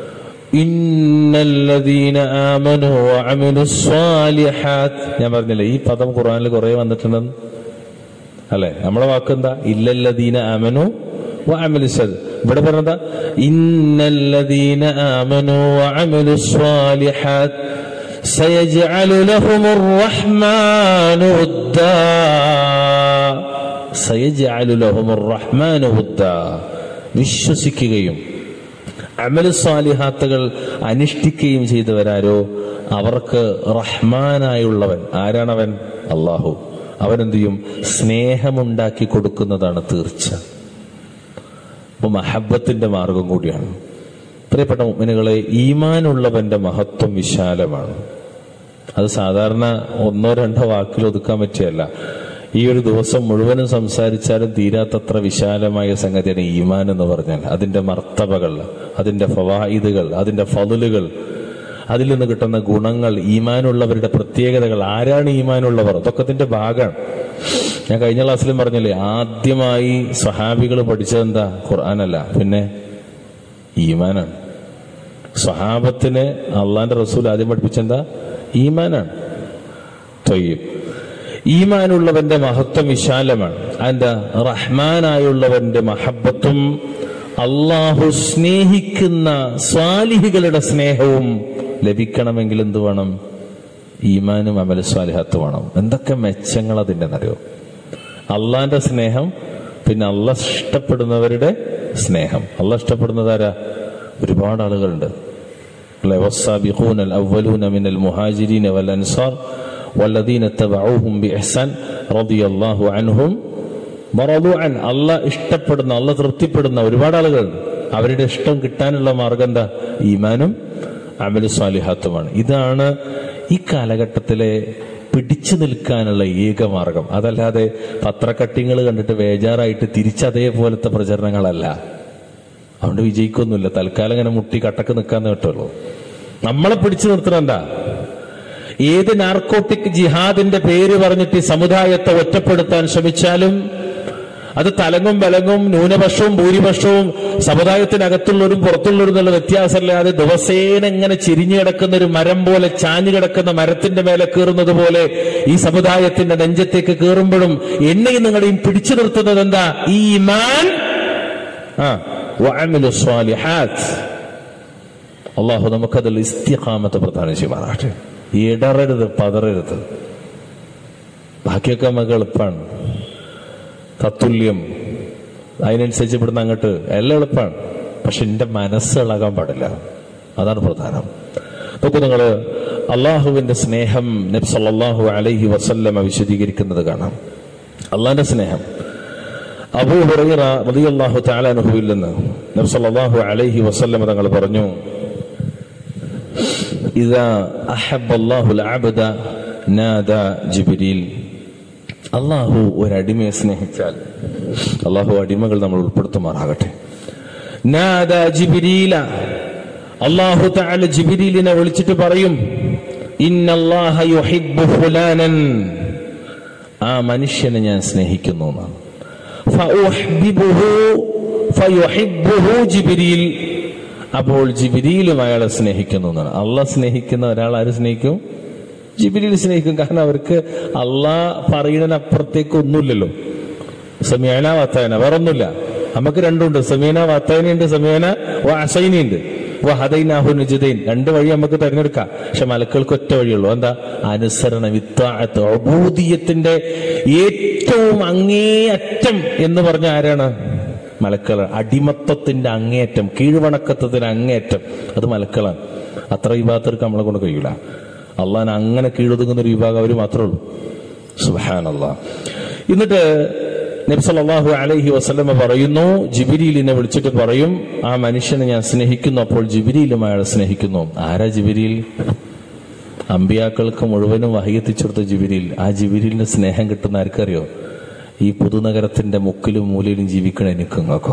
ഇന്നല്ലദീന ആമനു വഅമിലു സ്വാലിഹാത്ത് ഞാൻ പറഞ്ഞില്ലേ ഈ പദം ഖുർആനിൽ കുറെ വന്നിട്ടുണ്ടെന്ന് അല്ലെ നമ്മളെ വാക്കെന്താ ഇല്ലല്ലദീന ആമനു വഅമലുസദ് ഇവിടെ പറഞ്ഞതാ ഇന്നല്ലദീന ആമനു വഅമലുസ്സാലിഹാത്ത് സയജ്അലു ലഹുമുർ റഹ്മാനു വദ്ദാ സയജ്അലു ലഹുമുർ റഹ്മാനു വദ്ദാ വിശ്വസിക്കുകയും അമലു സ്വാലിഹാത്തുകൾ അനുഷ്ഠിക്കുകയും ചെയ്തവരാരോ അവർക്ക് റഹ്മാനായുള്ളവൻ ആരാണവൻ അള്ളാഹു അവനെന്ത് ചെയ്യും സ്നേഹമുണ്ടാക്കി കൊടുക്കുന്നതാണ് തീർച്ച അപ്പൊ മഹബത്തിന്റെ മാർഗം കൂടിയാണ് പ്രിയപ്പെട്ട മുമ്മിനുകളെ ഈമാനുള്ളവന്റെ മഹത്വം വിശാലമാണ് അത് സാധാരണ ഒന്നോ രണ്ടോ വാക്കിൽ ഒതുക്കാൻ പറ്റിയല്ല ഈ ഒരു ദിവസം മുഴുവനും സംസാരിച്ചാലും തീരാത്തത്ര വിശാലമായ സംഗതിയാണ് ഈമാൻ എന്ന് പറഞ്ഞാൽ അതിന്റെ മർത്തബകൾ അതിന്റെ ഫവായിദുകൾ അതിന്റെ ഫതുലുകൾ അതിൽ നിന്ന് കിട്ടുന്ന ഗുണങ്ങൾ ഈമാനുള്ളവരുടെ പ്രത്യേകതകൾ ആരാണ് ഈമാനുള്ളവർ അതൊക്കെ അതിന്റെ ഭാഗമാണ് ഞാൻ കഴിഞ്ഞ ക്ലാസ്സിലും പറഞ്ഞില്ലേ ആദ്യമായി സഹാബികൾ പഠിച്ചത് എന്താ ഖുർആാനല്ല പിന്നെ ഈമാനാണ് സഹാബത്തിന് അള്ളാന്റെ റസൂൽ ആദ്യം പഠിപ്പിച്ചെന്താ ഈമാനാണ് തൊയ്യം ഈമാനുള്ളവന്റെ മഹത്വം വിശാലമാണ് അതിന്റെ റഹ്മാനായുള്ളവന്റെ മഹബത്തും അള്ളാഹു സ്നേഹിക്കുന്ന സ്വാലിഹികളുടെ സ്നേഹവും ലഭിക്കണമെങ്കിൽ എന്ത് വേണം ഈമാനും അമല സ്വാലിഹത്ത് വേണം എന്തൊക്കെ മെച്ചങ്ങൾ അതിൻ്റെ അറിയോ അള്ളാന്റെ സ്നേഹം പിന്നെ അള്ള ഇഷ്ടപ്പെടുന്നവരുടെ സ്നേഹം അള്ള ഇഷ്ടപ്പെടുന്നത് ആരാ ഒരുപാട് ആളുകളുണ്ട് അല്ലെ والسابقون الأولون من المهاجرين والأنصار والذين اتبعوهم بإحسان رضي الله عنهم ورضوا عن അള്ളാഹ് ഇഷ്ടപ്പെടുന്ന അള്ളാഹ് തൃപ്തിപ്പെടുന്ന ഒരുപാട് ആളുകളുണ്ട് അവരുടെ ഇഷ്ടം കിട്ടാനുള്ള മാർഗം എന്താ ഈമാനും അമലു സ്വാലിഹാത്തുമാണ് ഇതാണ് ഈ കാലഘട്ടത്തിലെ പിടിച്ചു നിൽക്കാനുള്ള ഏക മാർഗം അതല്ലാതെ പത്രക്കട്ടിങ്ങൾ കണ്ടിട്ട് ബേജാറായിട്ട് തിരിച്ചതേപോലത്തെ പ്രചരണങ്ങളല്ല അതുകൊണ്ട് വിജയിക്കൊന്നുമില്ല തൽക്കാലം ഇങ്ങനെ മുട്ടി കട്ടക്ക് നിൽക്കാന്ന് കേട്ടുള്ളൂ നമ്മളെ പിടിച്ചു നിർത്തണണ്ട ഏത് നാർക്കോട്ടിക് ജിഹാദിന്റെ പേര് പറഞ്ഞിട്ട് ഈ സമുദായത്തെ ഒറ്റപ്പെടുത്താൻ ശ്രമിച്ചാലും അത് തലങ്ങും ബലങ്ങും ന്യൂനപക്ഷവും ഭൂരിപക്ഷവും സമുദായത്തിനകത്തുള്ളവരും പുറത്തുള്ളവരും എന്നുള്ള വ്യത്യാസമില്ലാതെ ദിവസേന ഇങ്ങനെ ചിരിഞ്ഞു കിടക്കുന്ന ഒരു മരം പോലെ ചാഞ്ഞു കിടക്കുന്ന മരത്തിന്റെ മേലെ കയറുന്നത് പോലെ ഈ സമുദായത്തിന്റെ നെഞ്ചത്തേക്ക് കയറുമ്പോഴും എന്നെയും നിങ്ങളെയും പിടിച്ചു നിർത്തുന്നത് എന്താ ഈ ഇമാൻ ആ വഅമിലു സ്വാലിഹാത്ത് അള്ളാഹു നമുക്കതിൽ ഇസ്തിഖാമത്ത് പ്രധാനം ചെയ്യുമാറാട്ടെ ഇടറരുത് പതറരുത് ബാക്കിയൊക്കെ നമുക്ക് എളുപ്പമാണ് തത്തുല്യം അതിനനുസരിച്ച് ഇവിടുന്ന് അങ്ങോട്ട് എല്ലാം എളുപ്പമാണ് പക്ഷെ എന്റെ മനസ്സ് ഇളകാൻ പാടില്ല അതാണ് പ്രധാനം നോക്കൂ നിങ്ങൾ അള്ളാഹുവിന്റെ സ്നേഹം നബ്സല്ലാഹു അലൈഹി വസല്ലമ വിശദീകരിക്കുന്നത് കാണാം അള്ളാന്റെ സ്നേഹം അബൂ ഹുറൈറ റളിയല്ലാഹു തആല അൻഹുവിൽ നിന്ന് നബി സല്ലല്ലാഹു അലൈഹി വസല്ലം തങ്ങൾ പറഞ്ഞു ഇദാ അഹബ്ബ അല്ലാഹുൽ അബ്ദ നാദ ജിബ്രീൽ അള്ളാഹു ഒരു അടിമയെ സ്നേഹിച്ചാൽ അള്ളാഹു അടിമകൾ നമ്മൾ ഉൾപ്പെടുത്തുമാറാകട്ടെ നാദ ജിബ്രീല അള്ളാഹു തആല ജിബ്രീലിനെ വിളിച്ചിട്ട് പറയും ഇന്നല്ലാഹ യുഹിബ്ബു ഫുലാനൻ ആ മനുഷ്യനെ ഞാൻ സ്നേഹിക്കുന്നു എന്നാണ് ഫഉഹ്ബിബുഹു ഫയുഹിബ്ബുഹു ജിബ്രീൽ അപ്പോൾ ജിബ്രീലും അയാളെ സ്നേഹിക്കുന്നു എന്നാണ് അള്ളാഹ് സ്നേഹിക്കുന്ന ഒരാൾ ആര് സ്നേഹിക്കും ജിബ്രീൽ സ്നേഹിക്കും കാരണം അവർക്ക് അള്ളാഹ് പറയുന്നതിനപ്പുറത്തേക്ക് ഒന്നുമില്ലല്ലോ സമീന വാത്തായന വേറെ ഒന്നുമില്ല നമുക്ക് രണ്ടുണ്ട് സമീന വാത്തായനുണ്ട് സമീന അസൈനുണ്ട് ഹദൈനാഹു നുജിദൈൻ രണ്ട് വഴി നമുക്ക് തിരഞ്ഞെടുക്കാം പക്ഷെ മലക്കൾക്ക് ഒറ്റ വഴിയുള്ളൂ എന്താ അനുസരണ വിത്താഴത്ത് അബൂദിയത്തിന്റെ ഏറ്റവും അങ്ങേയറ്റം എന്ന് പറഞ്ഞ ആരാണ് മലക്കൾ അടിമത്തത്തിന്റെ അങ്ങേയറ്റം കീഴ്വണക്കത്തത്തിന് അങ്ങേയറ്റം അത് മലക്കളാണ് അത്ര വിഭാഗത്തിற்கு നമ്മളെ കൊണ്ട് കഴിയൂല അള്ളാൻ അങ്ങനെ കീഴൊതുങ്ങുന്ന ഒരു വിഭാഗം അവർ മാത്രമേ ഉള്ളൂ സുബാൻ അള്ളാഹ് എന്നിട്ട് നബ്സല്ലാഹു അലൈഹി വസ്ലമ പറയുന്നു ജിബിരിയിലിനെ വിളിച്ചിട്ട് പറയും ആ മനുഷ്യനെ ഞാൻ സ്നേഹിക്കുന്നു അപ്പോൾ ജിബിരിയിലും അയാളെ സ്നേഹിക്കുന്നു ആരാ ജിബിരിയിൽ അമ്പിയാക്കൾക്ക് മുഴുവനും വഹയെത്തിച്ചെടുത്ത ജിബിരിയിൽ ആ ജിബിരിലിന് സ്നേഹം കിട്ടുന്ന ആർക്കറിയോ ഈ പുതുനഗരത്തിന്റെ മുക്കിലും മൂലയിലും ജീവിക്കണ എനിക്ക് നോക്കോ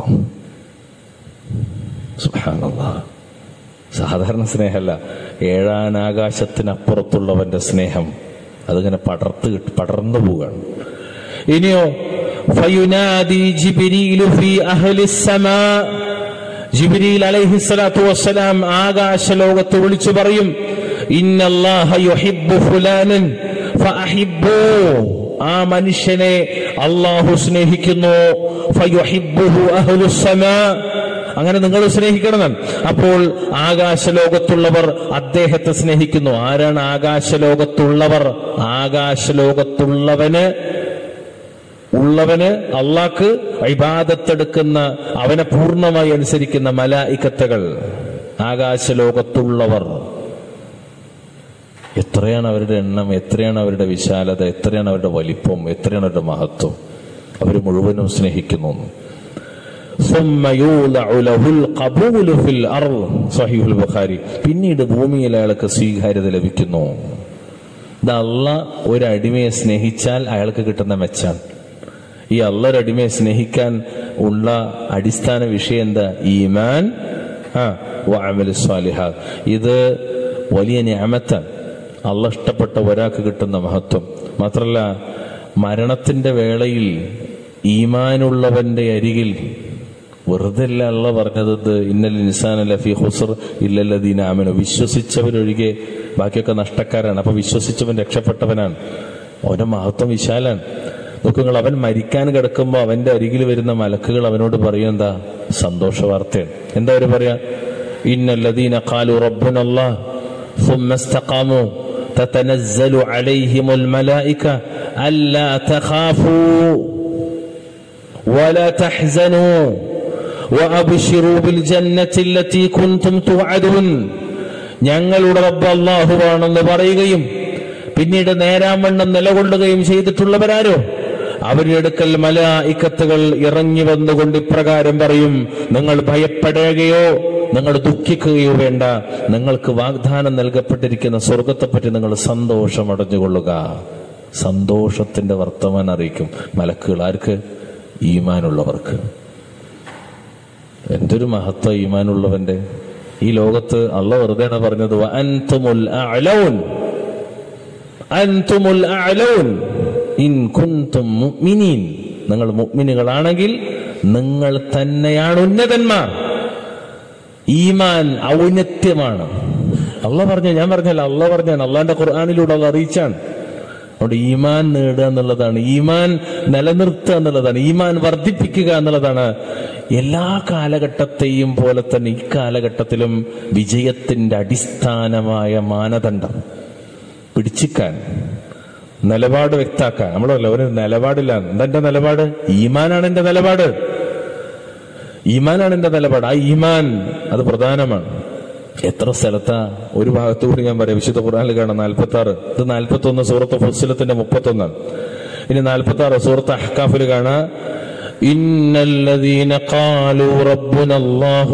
സുഹാനല്ലാ സാധാരണ സ്നേഹമല്ല ഏഴാനാകാശത്തിനപ്പുറത്തുള്ളവന്റെ സ്നേഹം അതിങ്ങനെ പടർത്ത് കിട്ടി- പടർന്നു പോവുകയാണ് ഇനിയോ ഫയുനാദി ജിബ്രീലു ഫീ അഹ്ലിസ് സമാ ജിബ്രീൽ അലൈഹി സ്വലാത്തു വസ്സലാം ആകാശ ലോകത്ത് വിളിച്ചു പറയും ഇന്നല്ലാഹ യുഹിബ്ബു ഫുലാനൻ ഫഅഹിബ്ബു ആ മനുഷ്യനെ അള്ളാഹു സ്നേഹിക്കുന്നു ഫയുഹിബ്ബുഹു അഹ്ലുസ്സമാ. അങ്ങനെ നിങ്ങൾ സ്നേഹിക്കണം അപ്പോൾ ആകാശലോകത്തുള്ളവർ അദ്ദേഹത്തെ സ്നേഹിക്കുന്നു ആരാണ് ആകാശലോകത്തുള്ളവർ ആകാശലോകത്തുള്ളവന് ഉള്ളവന് അള്ളാക്ക് ഇബാദത്തെടുക്കുന്ന അവനെ പൂർണ്ണമായി അനുസരിക്കുന്ന മലായിക്കത്തകൾ ആകാശലോകത്തുള്ളവർ എത്രയാണ് അവരുടെ എണ്ണം എത്രയാണ് അവരുടെ വിശാലത എത്രയാണ് അവരുടെ വലിപ്പം എത്രയാണ് അവരുടെ മഹത്വം അവർ മുഴുവനും സ്നേഹിക്കുന്നു ثم يولع له القبول في الأرض صحيح البخاري പിന്നീട് ഭൂമിയിൽ അയാൾക്ക് സ്വീകാര്യത ലഭിക്കുന്നു ഇത് അല്ല ഒരു അടിമയെ സ്നേഹിച്ചാൽ അയാൾക്ക് കിട്ടുന്ന മെച്ചാണ് ഈ അല്ല ഒരു അടിമയെ സ്നേഹിക്കാൻ ഉള്ള അടിസ്ഥാന വിഷയം എന്താ ഈമാൻ ആ വഅമലു സ്വാലിഹാത്ത് ഇത് വലിയ ഞാമത്താണ് അല്ല ഇഷ്ടപ്പെട്ട ഒരാൾക്ക് കിട്ടുന്ന മഹത്വം മാത്രല്ല മരണത്തിന്റെ വേളയിൽ ഈമാനുള്ളവന്റെ അരികിൽ വെറുതെ അല്ല അള്ള പറഞ്ഞത് ഇത് ഇന്നൽ ഇൻസാൻ ലഫി ഹുസർ ഇല്ലല്ലദീന ആമനു വിശ്വസിച്ചവരൊഴികെ ബാക്കിയൊക്കെ നഷ്ടക്കാരാണ് അപ്പൊ വിശ്വസിച്ചവൻ രക്ഷപ്പെട്ടവനാണ് അവന്റെ മഹത്വം വിശാലാണ് നോക്കുങ്ങൾ അവൻ മരിക്കാൻ കിടക്കുമ്പോൾ അവന്റെ അരികിൽ വരുന്ന മലക്കുകൾ അവനോട് പറയും എന്താ സന്തോഷ വാർത്തയാണ് എന്താ അവര് പറയാ ഇന്നല്ലദീന ഖാലു റബ്ബുനല്ലാഹ് ثم استقاموا تتنزل عليهم الملائكة ألا تخافوا ولا تحزنوا وأبشروا بالجنة التي كنتم توعدون ഞങ്ങളുടെ റബ്ബ് അള്ളാഹുവാണെന്ന് പറയുകയും പിന്നീട് നേരാമണ്ണം നിലകൊള്ളുകയും ചെയ്തിട്ടുള്ളവരാരോ അവരുടെ അടുക്കൽ മല ഇക്കത്തുകൾ ഇറങ്ങി വന്നുകൊണ്ട് ഇപ്രകാരം പറയും നിങ്ങൾ ഭയപ്പെടുകയോ നിങ്ങൾ ദുഃഖിക്കുകയോ വേണ്ട നിങ്ങൾക്ക് വാഗ്ദാനം നൽകപ്പെട്ടിരിക്കുന്ന സ്വർഗത്തെപ്പറ്റി നിങ്ങൾ സന്തോഷം അടഞ്ഞുകൊള്ളുക സന്തോഷത്തിന്റെ വർത്തമാനം അറിയിക്കും മലക്കുകൾ ആർക്ക് ഈമാനുള്ളവർക്ക് എന്തൊരു മഹത്വ ഈമാനുള്ളവന്റെ ഈ ലോകത്ത് അള്ള വെറുതെയാണ് പറഞ്ഞത് "വ അൻതുമുൽ അഅലൗൻ അൻതുമുൽ അഅലൗൻ ഇൻ കുൻതും മുഅ്മിനീൻ നിങ്ങൾ മുഅ്മിനുകളാണെങ്കിൽ നിങ്ങൾ തന്നെയാണ് ഉന്നതന്മാർ ഈമാൻ ഔന്നത്യമാണ് അള്ള പറഞ്ഞു ഞാൻ പറഞ്ഞല്ല അള്ള പറഞ്ഞാണ് അള്ളാന്റെ ഖുർആാനിലൂടെ അത് അറിയിച്ചാണ് അതുകൊണ്ട് ഈമാൻ നേടുക എന്നുള്ളതാണ് ഈമാൻ നിലനിർത്തുക എന്നുള്ളതാണ് ഈമാൻ വർദ്ധിപ്പിക്കുക എന്നുള്ളതാണ് എല്ലാ കാലഘട്ടത്തെയും പോലെ തന്നെ ഈ കാലഘട്ടത്തിലും വിജയത്തിന്റെ അടിസ്ഥാനമായ മാനദണ്ഡം പിടിച്ചിക്കാൻ നിലപാട് വ്യക്താക്കാൻ നമ്മളല്ല ഒരു നിലപാടില്ല എന്താ എന്റെ നിലപാട് ഈമാനാണ് എന്റെ നിലപാട് ഈമാനാണ് എന്റെ നിലപാട് ആ ഈമാൻ അത് പ്രധാനമാണ് എത്ര സ്ഥലത്താ ഒരു ഭാഗത്തുകൂടി ഞാൻ പറയാം വിശുദ്ധ ഖുർആനിൽ കാണാം നാൽപ്പത്തി ആറ് ഇത് നാൽപ്പത്തി ഒന്ന് സൂറത്ത് ഫുസിലത്തിന്റെ മുപ്പത്തി ഒന്നാണ് ഇനി നാൽപ്പത്തി ആറ് സൂറത്ത് അഹ്കാഫിൽ കാണാ إن الذين قالوا ربنا الله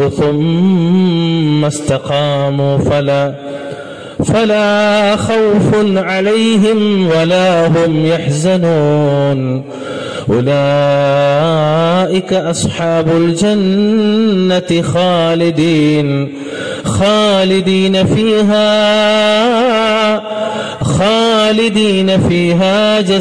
ثم استقاموا فلا فلا خوف عليهم ولا هم يحزنون أولئك أصحاب الجنة خالدين خالدين فيها خالدين فيها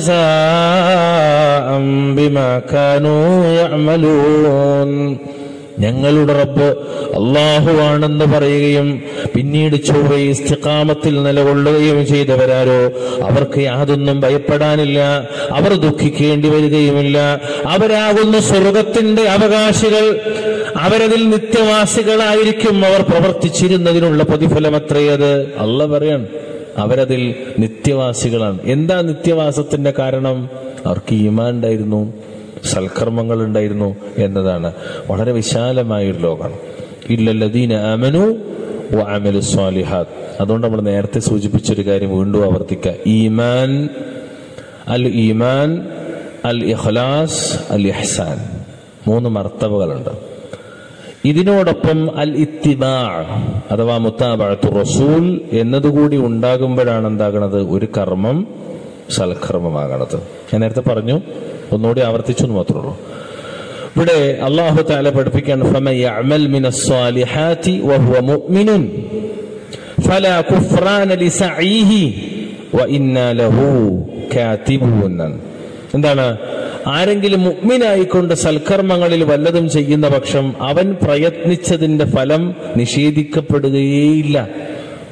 جزاء بما كانوا يعملون ഞങ്ങളുടെ റബ്ബ് അള്ളാഹുവാണെന്ന് പറയുകയും പിന്നീട് ചൊവ്വ ഇസ്തിഖാമത്തിൽ നിലകൊള്ളുകയും ചെയ്തവരാരോ അവർക്ക് യാതൊന്നും ഭയപ്പെടാനില്ല അവർ ദുഃഖിക്കേണ്ടി വരികയുമില്ല അവരാകുന്ന സ്വർഗത്തിന്റെ അവകാശികൾ അവരതിൽ നിത്യവാസികളായിരിക്കും അവർ പ്രവർത്തിച്ചിരുന്നതിനുള്ള പ്രതിഫലം അത്രയത് അല്ല പറയാണ് അവരതിൽ നിത്യവാസികളാണ് എന്താ നിത്യവാസത്തിന്റെ കാരണം അവർക്ക് ഈമാൻ ഉണ്ടായിരുന്നു സൽക്കർമ്മങ്ങൾ ഉണ്ടായിരുന്നു എന്നതാണ് വളരെ വിശാലമായ ഒരു ലോകമാണ് ഇല്ലല്ലദീന അമനു അമലു സ്വാലിഹാത്ത് അതുകൊണ്ട് നമ്മൾ നേരത്തെ സൂചിപ്പിച്ചൊരു കാര്യം വീണ്ടും ആവർത്തിക്കുക ഈമാൻ അൽ ഈമാൻ അൽ ഇഖ്ലാസ് അൽ ഇഹ്സാൻ മൂന്ന് മർത്തബകളുണ്ട് ഇതിനോടൊപ്പം അൽ ഇത്തിബാ അഥവാ മുത്താബഅത്തു റസൂൽ എന്നതുകൂടി ഉണ്ടാകുമ്പോഴാണ് എന്താകണത് ഒരു കർമ്മം സൽക്കർമ്മമാകണത് ഞാൻ നേരത്തെ പറഞ്ഞു ഒന്നുകൂടി ആവർത്തിച്ചു എന്ന് മാത്രമേ ഉള്ളൂ ഇവിടെ അള്ളാഹു താല പഠിപ്പിക്കാൻ فَمَن يَعْمَلْ مِنَ الصَّالِحَاتِ وَهُوَ مُؤْمِنٌ فَلَا كُفْرَانَ لِسَعْيِهِ وَإِنَّا لَهُ كَاتِبُونَ എന്താണ് ആരെങ്കിലും മുഗ്മിനായിക്കൊണ്ട് സൽക്കർമ്മങ്ങളിൽ വല്ലതും ചെയ്യുന്ന പക്ഷം അവൻ പ്രയത്നിച്ചതിന്റെ ഫലം നിഷേധിക്കപ്പെടുകയേയില്ല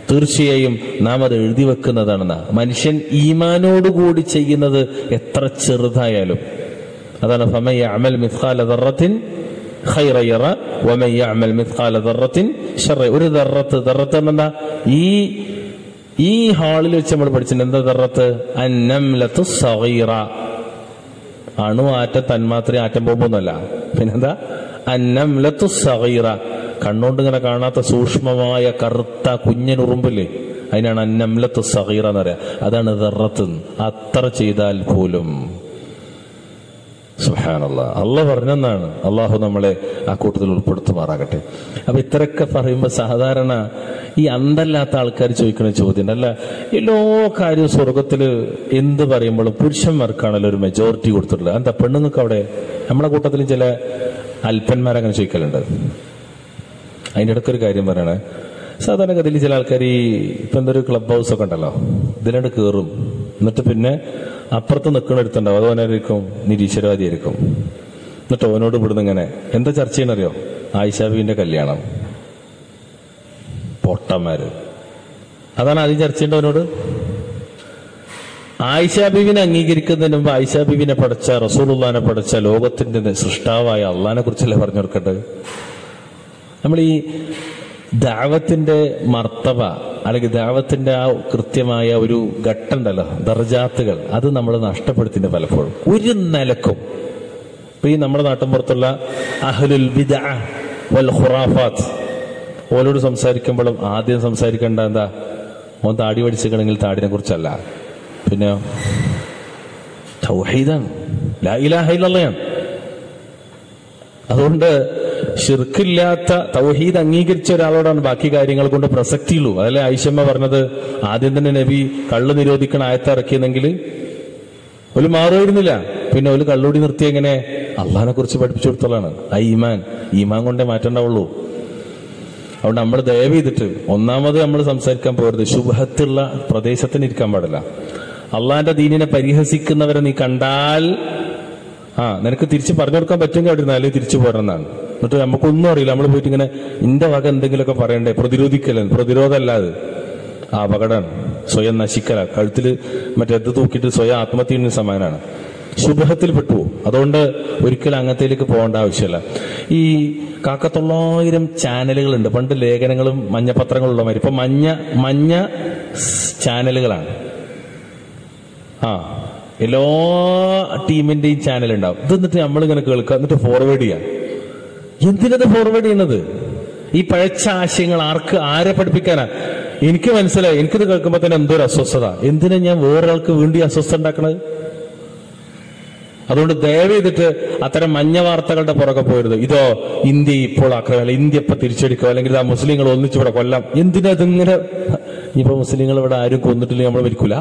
തീർച്ചയായും നാം അത് എഴുതി വെക്കുന്നതാണെന്ന മനുഷ്യൻ ഈമാനോടുകൂടി ചെയ്യുന്നത് എത്ര ചെറുതായാലും അതാണ് ഫമയ അമൽ മിസ്ഖാല ദറത്തിൻ ഖൈറ യറ വമൻ യഅമൽ മിസ്ഖാല ദറത്തിൻ ശറ ഒരു ദറത്ത് ദറത്ത് എന്താ ഈ ഈ ഹാളിൽ വെച്ച് നമ്മൾ പഠിച്ചിട്ടുണ്ട് എന്താ ദറത്ത് അന്നംലത്തു സഗീറ അണു ആറ്റ തന്മാത്ര ആറ്റം പോകുമ്പോന്നല്ല പിന്നെന്താ അന്നംലത്തു സഗീറ കണ്ണുകൊണ്ട് ഇങ്ങനെ കാണാത്ത സൂക്ഷ്മമായ കറുത്ത കുഞ്ഞനുറുമ്പില്ലേ അതിനാണ് അന്നംലത്തു സഗീറ എന്ന് പറയാ അതാണ് ദറത്ത് അത്ര ചെയ്താൽ പോലും സുഹാനല്ല അല്ല പറഞ്ഞെന്നാണ് അള്ളാഹു നമ്മളെ ആ കൂട്ടത്തിൽ ഉൾപ്പെടുത്തുമാറാകട്ടെ അപ്പൊ ഇത്രയൊക്കെ പറയുമ്പോൾ സാധാരണ ഈ അന്തല്ലാത്ത ആൾക്കാർ ചോദിക്കുന്ന ചോദ്യം അല്ല എല്ലാ കാര്യവും സ്വർഗത്തിൽ എന്ത് പറയുമ്പോഴും പുരുഷന്മാർക്കാണല്ലോ ഒരു മെജോറിറ്റി കൊടുത്തിട്ടുള്ളത് എന്താ പെണ്ണുങ്ങൾക്ക് അവിടെ നമ്മളെ കൂട്ടത്തിലും ചില അല്പന്മാരങ്ങനെ ചോദിക്കലുണ്ട് അതിൻ്റെ ഇടയ്ക്ക് ഒരു കാര്യം പറയണേ സാധാരണഗതിയിൽ ചില ആൾക്കാർ ഈ ഇപ്പൊ എന്തൊരു ക്ലബ് ഹൗസ് ഒക്കെ ഉണ്ടല്ലോ ഇതിലാണ്ട് കയറും എന്നിട്ട് പിന്നെ അപ്പുറത്ത് നിൽക്കുന്ന എടുത്തുണ്ടാവും അത് ഓനായിരിക്കും നിരീശ്വരവാദിയായിരിക്കും എന്നിട്ട് ഓനോട് ഇവിടുന്ന് ഇങ്ങനെ എന്താ ചർച്ച ചെയ്യണറിയോ ആയിഷാബിന്റെ കല്യാണം പൊട്ടന്മാര് അതാണ് ആദ്യം ചർച്ച ചെയ്യേണ്ട അവനോട് ആയിഷാ ബീവിനെ അംഗീകരിക്കുന്നതിന് മുമ്പ് ആയിഷാ ബീവിനെ പഠിച്ച റസൂലുള്ളാനെ പഠിച്ച ലോകത്തിന്റെ സൃഷ്ടാവായ അള്ളഹാനെ കുറിച്ചല്ലേ പറഞ്ഞു കൊടുക്കേണ്ടത് നമ്മൾ ഈ ദാവത്തിന്റെ മർത്തവ അല്ലെങ്കിൽ ദാവത്തിന്റെ ആ കൃത്യമായ ഒരു ഘട്ടുണ്ടല്ലോ ദർജാത്തുകൾ അത് നമ്മൾ നഷ്ടപ്പെടുത്തിണ്ട് പലപ്പോഴും ഒരു നിലക്കും ഇപ്പൊ ഈ നമ്മുടെ നാട്ടിൻപുറത്തുള്ള അഹ്ലുൽ ബിദഅ വൽ ഖുറാഫാത്ത് ഓലോട് സംസാരിക്കുമ്പോഴും ആദ്യം സംസാരിക്കേണ്ട എന്താ ഓൻ താടി പഠിച്ചിക്കണമെങ്കിൽ താടിനെ കുറിച്ചല്ല പിന്നെ തൗഹീദാണ് ലാ ഇലാഹ ഇല്ലല്ലയാണ് അതുകൊണ്ട് ഷിർക്കില്ലാത്ത തൗഹീദ് അംഗീകരിച്ച ഒരാളോടാണ് ബാക്കി കാര്യങ്ങൾ കൊണ്ട് പ്രസക്തിയുള്ളൂ അതല്ലേ ആയിഷമ്മ പറഞ്ഞത് ആദ്യം തന്നെ നബി കള്ള് നിരോധിക്കണ ആയത്ത് ഇറക്കിയെന്നെങ്കിൽ ഒരു മാറുമായിരുന്നില്ല പിന്നെ ഒരു കള്ളൂടി നിർത്തി എങ്ങനെ അള്ളഹാനെ കുറിച്ച് പഠിപ്പിച്ചു കൊടുത്തോളാണ് ആ ഈമാൻ ഈമാൻ കൊണ്ടേ മാറ്റണ്ടാവുള്ളൂ അതുകൊണ്ട് നമ്മൾ ദയവ് ചെയ്തിട്ട് ഒന്നാമത് നമ്മൾ സംസാരിക്കാൻ പോകരുത് ശുഭത്തുള്ള പ്രദേശത്തിന് ഇരിക്കാൻ പാടില്ല അള്ളാന്റെ ദീനിനെ പരിഹസിക്കുന്നവരെ നീ കണ്ടാൽ ആ നിനക്ക് തിരിച്ച് പറഞ്ഞു കൊടുക്കാൻ പറ്റുമെങ്കിൽ അവിടെ ഇരുന്നാലേ തിരിച്ചു പോരണമെന്നാണ് എന്നിട്ട് നമുക്കൊന്നും അറിയില്ല നമ്മൾ പോയിട്ട് ഇങ്ങനെ ഇന്റെ വക എന്തെങ്കിലുമൊക്കെ പറയണ്ടേ പ്രതിരോധിക്കലൻ പ്രതിരോധമല്ലാതെ ആ അപകടമാണ് സ്വയം നശിക്കല കഴുത്തില് മറ്റേ ഇത് തൂക്കിയിട്ട് സ്വയം ആത്മഹത്യ ചെയ്യുന്ന സമാനാണ് ശുഭത്തിൽ പെട്ടുപോകും അതുകൊണ്ട് ഒരിക്കലും അങ്ങനത്തേലേക്ക് പോകേണ്ട ആവശ്യമില്ല ഈ കാക്കത്തൊള്ളായിരം ചാനലുകളുണ്ട് പണ്ട് ലേഖനങ്ങളും മഞ്ഞപത്രങ്ങളും ഉള്ള മാതിരി ഇപ്പൊ മഞ്ഞ മഞ്ഞ സ് ചാനലുകളാണ് ആ എല്ലാ ടീമിന്റെയും ചാനൽ ഉണ്ടാവും ഇത് എന്നിട്ട് നമ്മളിങ്ങനെ കേൾക്കുക എന്നിട്ട് ഫോർവേഡ് ചെയ്യാം എന്തിനത് ഫോർവേഡ് ചെയ്യുന്നത് ഈ പഴച്ച ആശയങ്ങൾ ആർക്ക് ആരെ പഠിപ്പിക്കാനാ എനിക്ക് മനസ്സിലായി എനിക്കിത് കേൾക്കുമ്പോൾ തന്നെ എന്തോ ഒരു അസ്വസ്ഥത എന്തിനാ ഞാൻ വേറൊരാൾക്ക് വേണ്ടി അസ്വസ്ഥ ഉണ്ടാക്കണത് അതുകൊണ്ട് ദയവ് ചെയ്തിട്ട് അത്തരം മഞ്ഞ വാർത്തകളുടെ പുറകെ പോരുത് ഇതോ ഇന്ത്യ ഇപ്പോൾ ആക്രമണം ഇന്ത്യ ഇപ്പൊ തിരിച്ചടിക്കുക അല്ലെങ്കിൽ ആ മുസ്ലിങ്ങൾ ഒന്നിച്ചിവിടെ കൊല്ലാം എന്തിനാ ഇതിങ്ങനെ ഇപ്പൊ മുസ്ലിങ്ങൾ ഇവിടെ ആരും കൊന്നിട്ടില്ലെങ്കിൽ നമ്മൾ മരിക്കൂല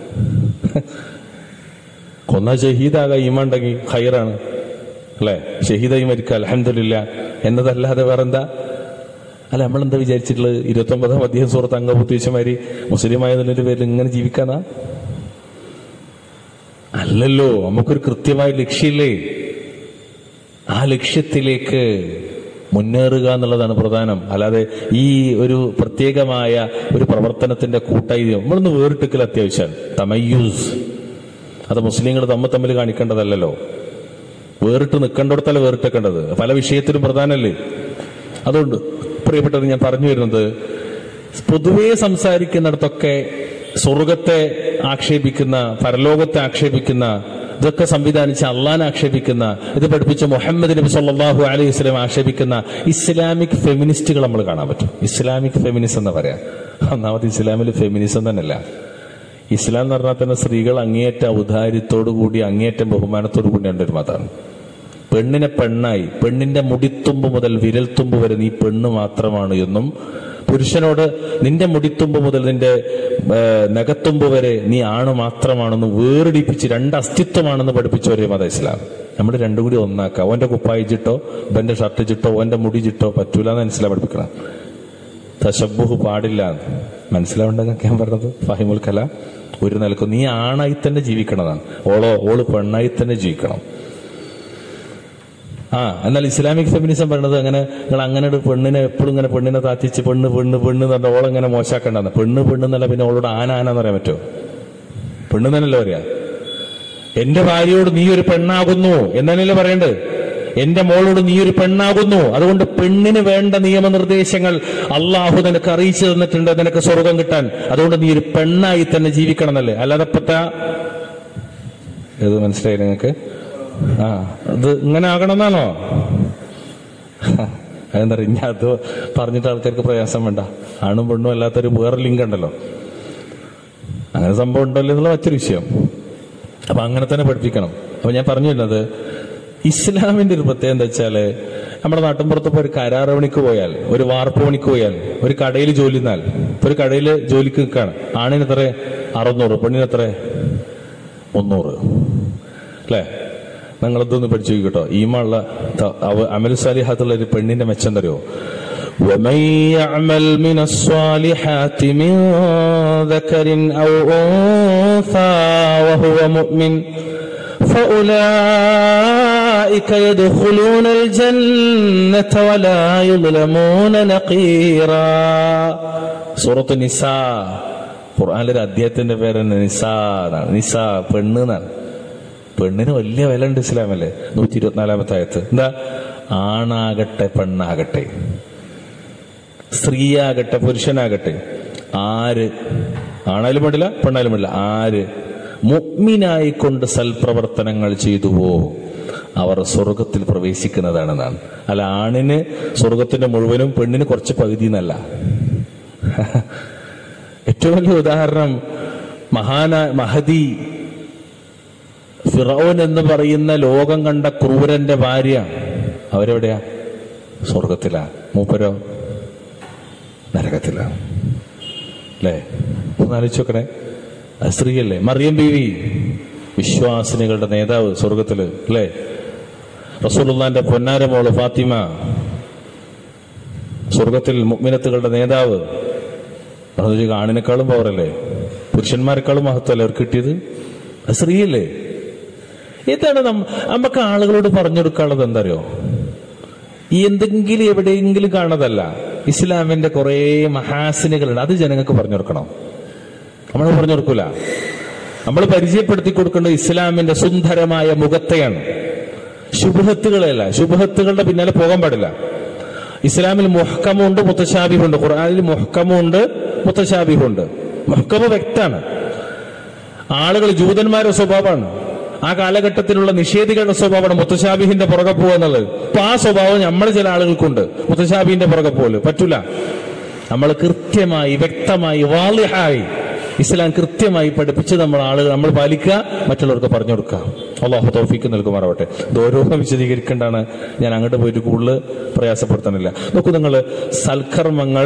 കൊന്ന ഷഹീദാകാൻ ഈമാണ്ടെങ്കിൽ ഹൈറാണ് അല്ലെ ഷഹീദായി മരിക്കുക അലഹമില്ല എന്നതല്ലാതെ വേറെന്താ അല്ല നമ്മളെന്താ വിചാരിച്ചിട്ടുള്ളത് ഇരുപത്തി ഒമ്പതാം അധ്യയം സുഹൃത്ത് അംഗപുത്തീശമാരി മുസ്ലിമായ എന്നതിന്റെ പേരിൽ ഇങ്ങനെ ജീവിക്കാനാ അല്ലല്ലോ നമുക്കൊരു കൃത്യമായ ലക്ഷ്യമില്ലേ ആ ലക്ഷ്യത്തിലേക്ക് മുന്നേറുക എന്നുള്ളതാണ് പ്രധാനം അല്ലാതെ ഈ ഒരു പ്രത്യേകമായ ഒരു പ്രവർത്തനത്തിന്റെ കൂട്ടായി നമ്മളൊന്ന് വേറിട്ടിക്കൽ അത്യാവശ്യമാണ് തമയ്യൂസ് അത് മുസ്ലിങ്ങൾ തമ്മിൽ തമ്മിൽ കാണിക്കേണ്ടതല്ലല്ലോ വേറിട്ട് നിൽക്കേണ്ടിടത്തല്ല വേറിട്ടേക്കേണ്ടത് പല വിഷയത്തിലും പ്രധാനമല്ലേ അതുകൊണ്ട് പ്രിയപ്പെട്ടത് ഞാൻ പറഞ്ഞു വരുന്നത് പൊതുവേ സംസാരിക്കുന്നിടത്തൊക്കെ സ്വർഗത്തെ ആക്ഷേപിക്കുന്ന പരലോകത്തെ ആക്ഷേപിക്കുന്ന ഇതൊക്കെ സംവിധാനിച്ച അള്ളാനെ ആക്ഷേപിക്കുന്ന ഇത് പഠിപ്പിച്ച മുഹമ്മദ് നബി സല്ലല്ലാഹു അലൈഹി വസല്ലം ആക്ഷേപിക്കുന്ന ഇസ്ലാമിക് ഫെമിനിസ്റ്റുകൾ നമ്മൾ കാണാൻ പറ്റും ഇസ്ലാമിക് ഫെമിനിസം എന്ന് പറയാം ഒന്നാമത് ഇസ്ലാമിൽ ഫെമിനിസം തന്നെയല്ല ഇസ്ലാം എന്ന് പറഞ്ഞാൽ തന്നെ സ്ത്രീകൾ അങ്ങേയറ്റ ഔദാര്യത്തോടു കൂടി അങ്ങേയറ്റം ബഹുമാനത്തോടു കൂടിയാണ് ഒരു മതമാണ് പെണ്ണിനെ പെണ്ണായി പെണ്ണിന്റെ മുടിത്തുമ്പ് മുതൽ വിരൽത്തുമ്പ് വരെ നീ പെണ്ണ് മാത്രമാണ് എന്നും പുരുഷനോട് നിന്റെ മുടിത്തുമ്പ് മുതൽ നിന്റെ ഏഹ്, നഖത്തുമ്പ് വരെ നീ ആണ് മാത്രമാണെന്ന് വേറിടിപ്പിച്ച് രണ്ട് അസ്തിത്വമാണെന്ന് പഠിപ്പിച്ച ഒരേ മത ഇസ്ലാം നമ്മൾ രണ്ടും കൂടി ഒന്നാക്കാം ഓന്റെ കുപ്പായി ചിട്ടോ ഇവന്റെ ഷർട്ട് ചിട്ടോ ഓന്റെ മുടി ചിട്ടോ പറ്റൂല എന്ന് ഇസ്ലാം പഠിപ്പിക്കണം തശബുഹ് പാടില്ല മനസ്സിലാവുണ്ടെന്നൊക്കെ ഞാൻ പറഞ്ഞത് ഫഹിമുൽ കല ഒരു നിലക്കും നീ ആണായി തന്നെ ജീവിക്കണതാണ് ഓളോ ഓള് പെണ്ണായി തന്നെ ജീവിക്കണം ആ എന്നാൽ ഇസ്ലാമിക് ഫെമിനിസം പറയുന്നത് അങ്ങനെ നിങ്ങൾ അങ്ങനെ ഒരു പെണ്ണിനെ എപ്പോഴും ഇങ്ങനെ പെണ്ണിനെ താത്തിച്ച് പെണ്ണ് പെണ്ണ് പെണ്ണ് എന്ന് പറഞ്ഞ ഓളെങ്ങനെ മോശമാക്കണ്ടെന്ന് പെണ്ണ് പെണ്ണ് എന്നല്ല പിന്നെ ഓളോട് ആന ആന എന്ന് പറയാൻ പറ്റുമോ പെണ്ണ് തന്നെയല്ലേ പറയാ എന്റെ ഭാര്യയോട് നീ ഒരു പെണ്ണാകുന്നു എന്നല്ലേ പറയണ്ടത് എന്റെ മോളോട് നീ ഒരു പെണ്ണാകുന്നു അതുകൊണ്ട് പെണ്ണിന് വേണ്ട നിയമനിർദ്ദേശങ്ങൾ അള്ളാഹു നിനക്ക് അറിയിച്ചു തന്നിട്ടുണ്ട് നിനക്ക് സ്വർഗം കിട്ടാൻ അതുകൊണ്ട് നീ ഒരു പെണ്ണായി തന്നെ ജീവിക്കണം എന്നല്ലേ അല്ലാതെ പറ്റ ഇത് മനസ്സിലായി നിങ്ങൾക്ക് ആ ഇത് ഇങ്ങനെ ആകണമെന്നാണോ അതെന്താ പറയുക ഇനി അത് പറഞ്ഞിട്ട് ആൾക്കാർക്ക് പ്രയാസം വേണ്ട ആണും പെണ്ണും അല്ലാത്തൊരു വേറെ ലിങ്ക് ഉണ്ടല്ലോ അങ്ങനെ സംഭവം ഉണ്ടല്ലോ എന്നുള്ള മറ്റൊരു വിഷയം അപ്പൊ അങ്ങനെ തന്നെ പഠിപ്പിക്കണം അപ്പൊ ഞാൻ പറഞ്ഞു വരുന്നത് ഇസ്ലാമിന്റെ ഒരു പ്രത്യേകത എന്താ വെച്ചാല് നമ്മുടെ നാട്ടിൻപുറത്ത് ഇപ്പൊ ഒരു കരാർ പണിക്ക് പോയാൽ ഒരു വാർപ്പ് പണിക്ക് പോയാൽ ഒരു കടയിൽ ജോലി നിന്നാൽ ഇപ്പൊ ഒരു കടയിൽ ജോലിക്ക് നിൽക്കാണ് ആണിന് എത്ര അറുന്നൂറ് പെണ്ണിന് എത്ര മുന്നൂറ് അല്ലേ നിങ്ങളിതൊന്ന് പഠിച്ചു കേട്ടോ ഈമുള്ള അമൽ സാലിഹാത്തുള്ള ഒരു പെണ്ണിന്റെ മെച്ചം തരുമോ ومن يعمل من الصالحات من ذكر أو أنثى وهو مؤمن فأولئك يدخلون الجنة ولا يظلمون نقيرا سورة النساء ഖുർആാനിലൊരു അധ്യായത്തിന്റെ പേര് തന്നെ നിസാ എന്നാണ് നിസാ പെണ്ണ് എന്നാണ് പെണ്ണിന് വലിയ വില ഉണ്ട് ഇസ്ലാമല്ലേ നൂറ്റി ഇരുപത്തിനാലാമത്തെ ആയത്ത് എന്താ ആണാകട്ടെ പെണ്ണാകട്ടെ സ്ത്രീയാകട്ടെ പുരുഷനാകട്ടെ ആര് ആണായാലും പാടില്ല പെണ്ണായാലും പാടില്ല ആര് മുഗ്മിനായിക്കൊണ്ട് സൽപ്രവർത്തനങ്ങൾ ചെയ്തുവോ അവർ സ്വർഗത്തിൽ പ്രവേശിക്കുന്നതാണെന്നാണ് അല്ല ആണിന് സ്വർഗത്തിന്റെ മുഴുവനും പെണ്ണിന് കുറച്ച് പകുതി എന്നല്ല ഏറ്റവും വലിയ ഉദാഹരണം മഹാന മഹദി ഫിറോൻ എന്ന് പറയുന്ന ലോകം കണ്ട ക്രൂരന്റെ ഭാര്യ അവരെവിടെയാ സ്വർഗത്തിലാ മൂപ്പരോ നരകത്തിലാ അല്ലേ ഒന്ന് ആലോചിച്ച് നോക്കണേ അത് സ്ത്രീയല്ലേ മറിയം ബീവി വിശ്വാസിനികളുടെ നേതാവ് സ്വർഗത്തില് അല്ലേ റസൂലുള്ളാന്റെ പൊന്നാര മോള് ഫാത്തിമ സ്വർഗത്തിൽ മുഗ്മിനത്തുകളുടെ നേതാവ് പറഞ്ഞു ആണിനേക്കാളും പവറല്ലേ പുരുഷന്മാരെക്കാളും മഹത്വമല്ലേ അവർക്ക് കിട്ടിയത് അത് സ്ത്രീയല്ലേ ഇതാണ് നമ്മ നമുക്ക് ആളുകളോട് പറഞ്ഞു കൊടുക്കാനുള്ളത് എന്തറിയോ ഈ എന്തെങ്കിലും എവിടെയെങ്കിലും കാണതല്ല ഇസ്ലാമിന്റെ കുറെ മഹാസിനുകളുണ്ട് അത് ജനങ്ങൾക്ക് പറഞ്ഞു കൊടുക്കണം നമ്മൾ പറഞ്ഞു കൊടുക്കൂല നമ്മൾ പരിചയപ്പെടുത്തി കൊടുക്കേണ്ടത് ഇസ്ലാമിന്റെ സുന്ദരമായ മുഖത്തെയാണ് ശുഭത്തുകളെയല്ല ശുഭത്തുകളുടെ പിന്നാലെ പോകാൻ പാടില്ല ഇസ്ലാമിൽ മുഹക്കമുണ്ട് മുത്തശാബിഹുണ്ട് ഖുർആാനിൽ മുഹക്കമുണ്ട് മുത്തശാബിഹുണ്ട് മുഹക്കമ് വ്യക്താണ് ആളുകൾ ജൂതന്മാരുടെ സ്വഭാവമാണ് ആ കാലഘട്ടത്തിലുള്ള നിഷേധികളുടെ സ്വഭാവമാണ് മുത്തശാബിഹിന്റെ പുറകെ പോകുക എന്നുള്ളത് അപ്പൊ ആ സ്വഭാവം നമ്മൾ ചില ആളുകൾക്കുണ്ട് മുത്തശാബിഹിന്റെ പുറകെ പോലെ പറ്റൂല നമ്മൾ കൃത്യമായി വ്യക്തമായി വാലിഹായി ഇസ്ലാം കൃത്യമായി പഠിപ്പിച്ച് നമ്മൾ ആളുകൾ നമ്മൾ പാലിക്കുക മറ്റുള്ളവർക്ക് പറഞ്ഞു കൊടുക്കുക അള്ളാഹു തോഫിക്ക് നൽകുമാറാവട്ടെ ഇത് ഓരോന്നും വിശദീകരിക്കേണ്ടാണ് ഞാൻ അങ്ങോട്ട് പോയിട്ട് കൂടുതൽ പ്രയാസപ്പെടുത്താനില്ല നോക്കൂ നിങ്ങൾ സൽക്കർമ്മങ്ങൾ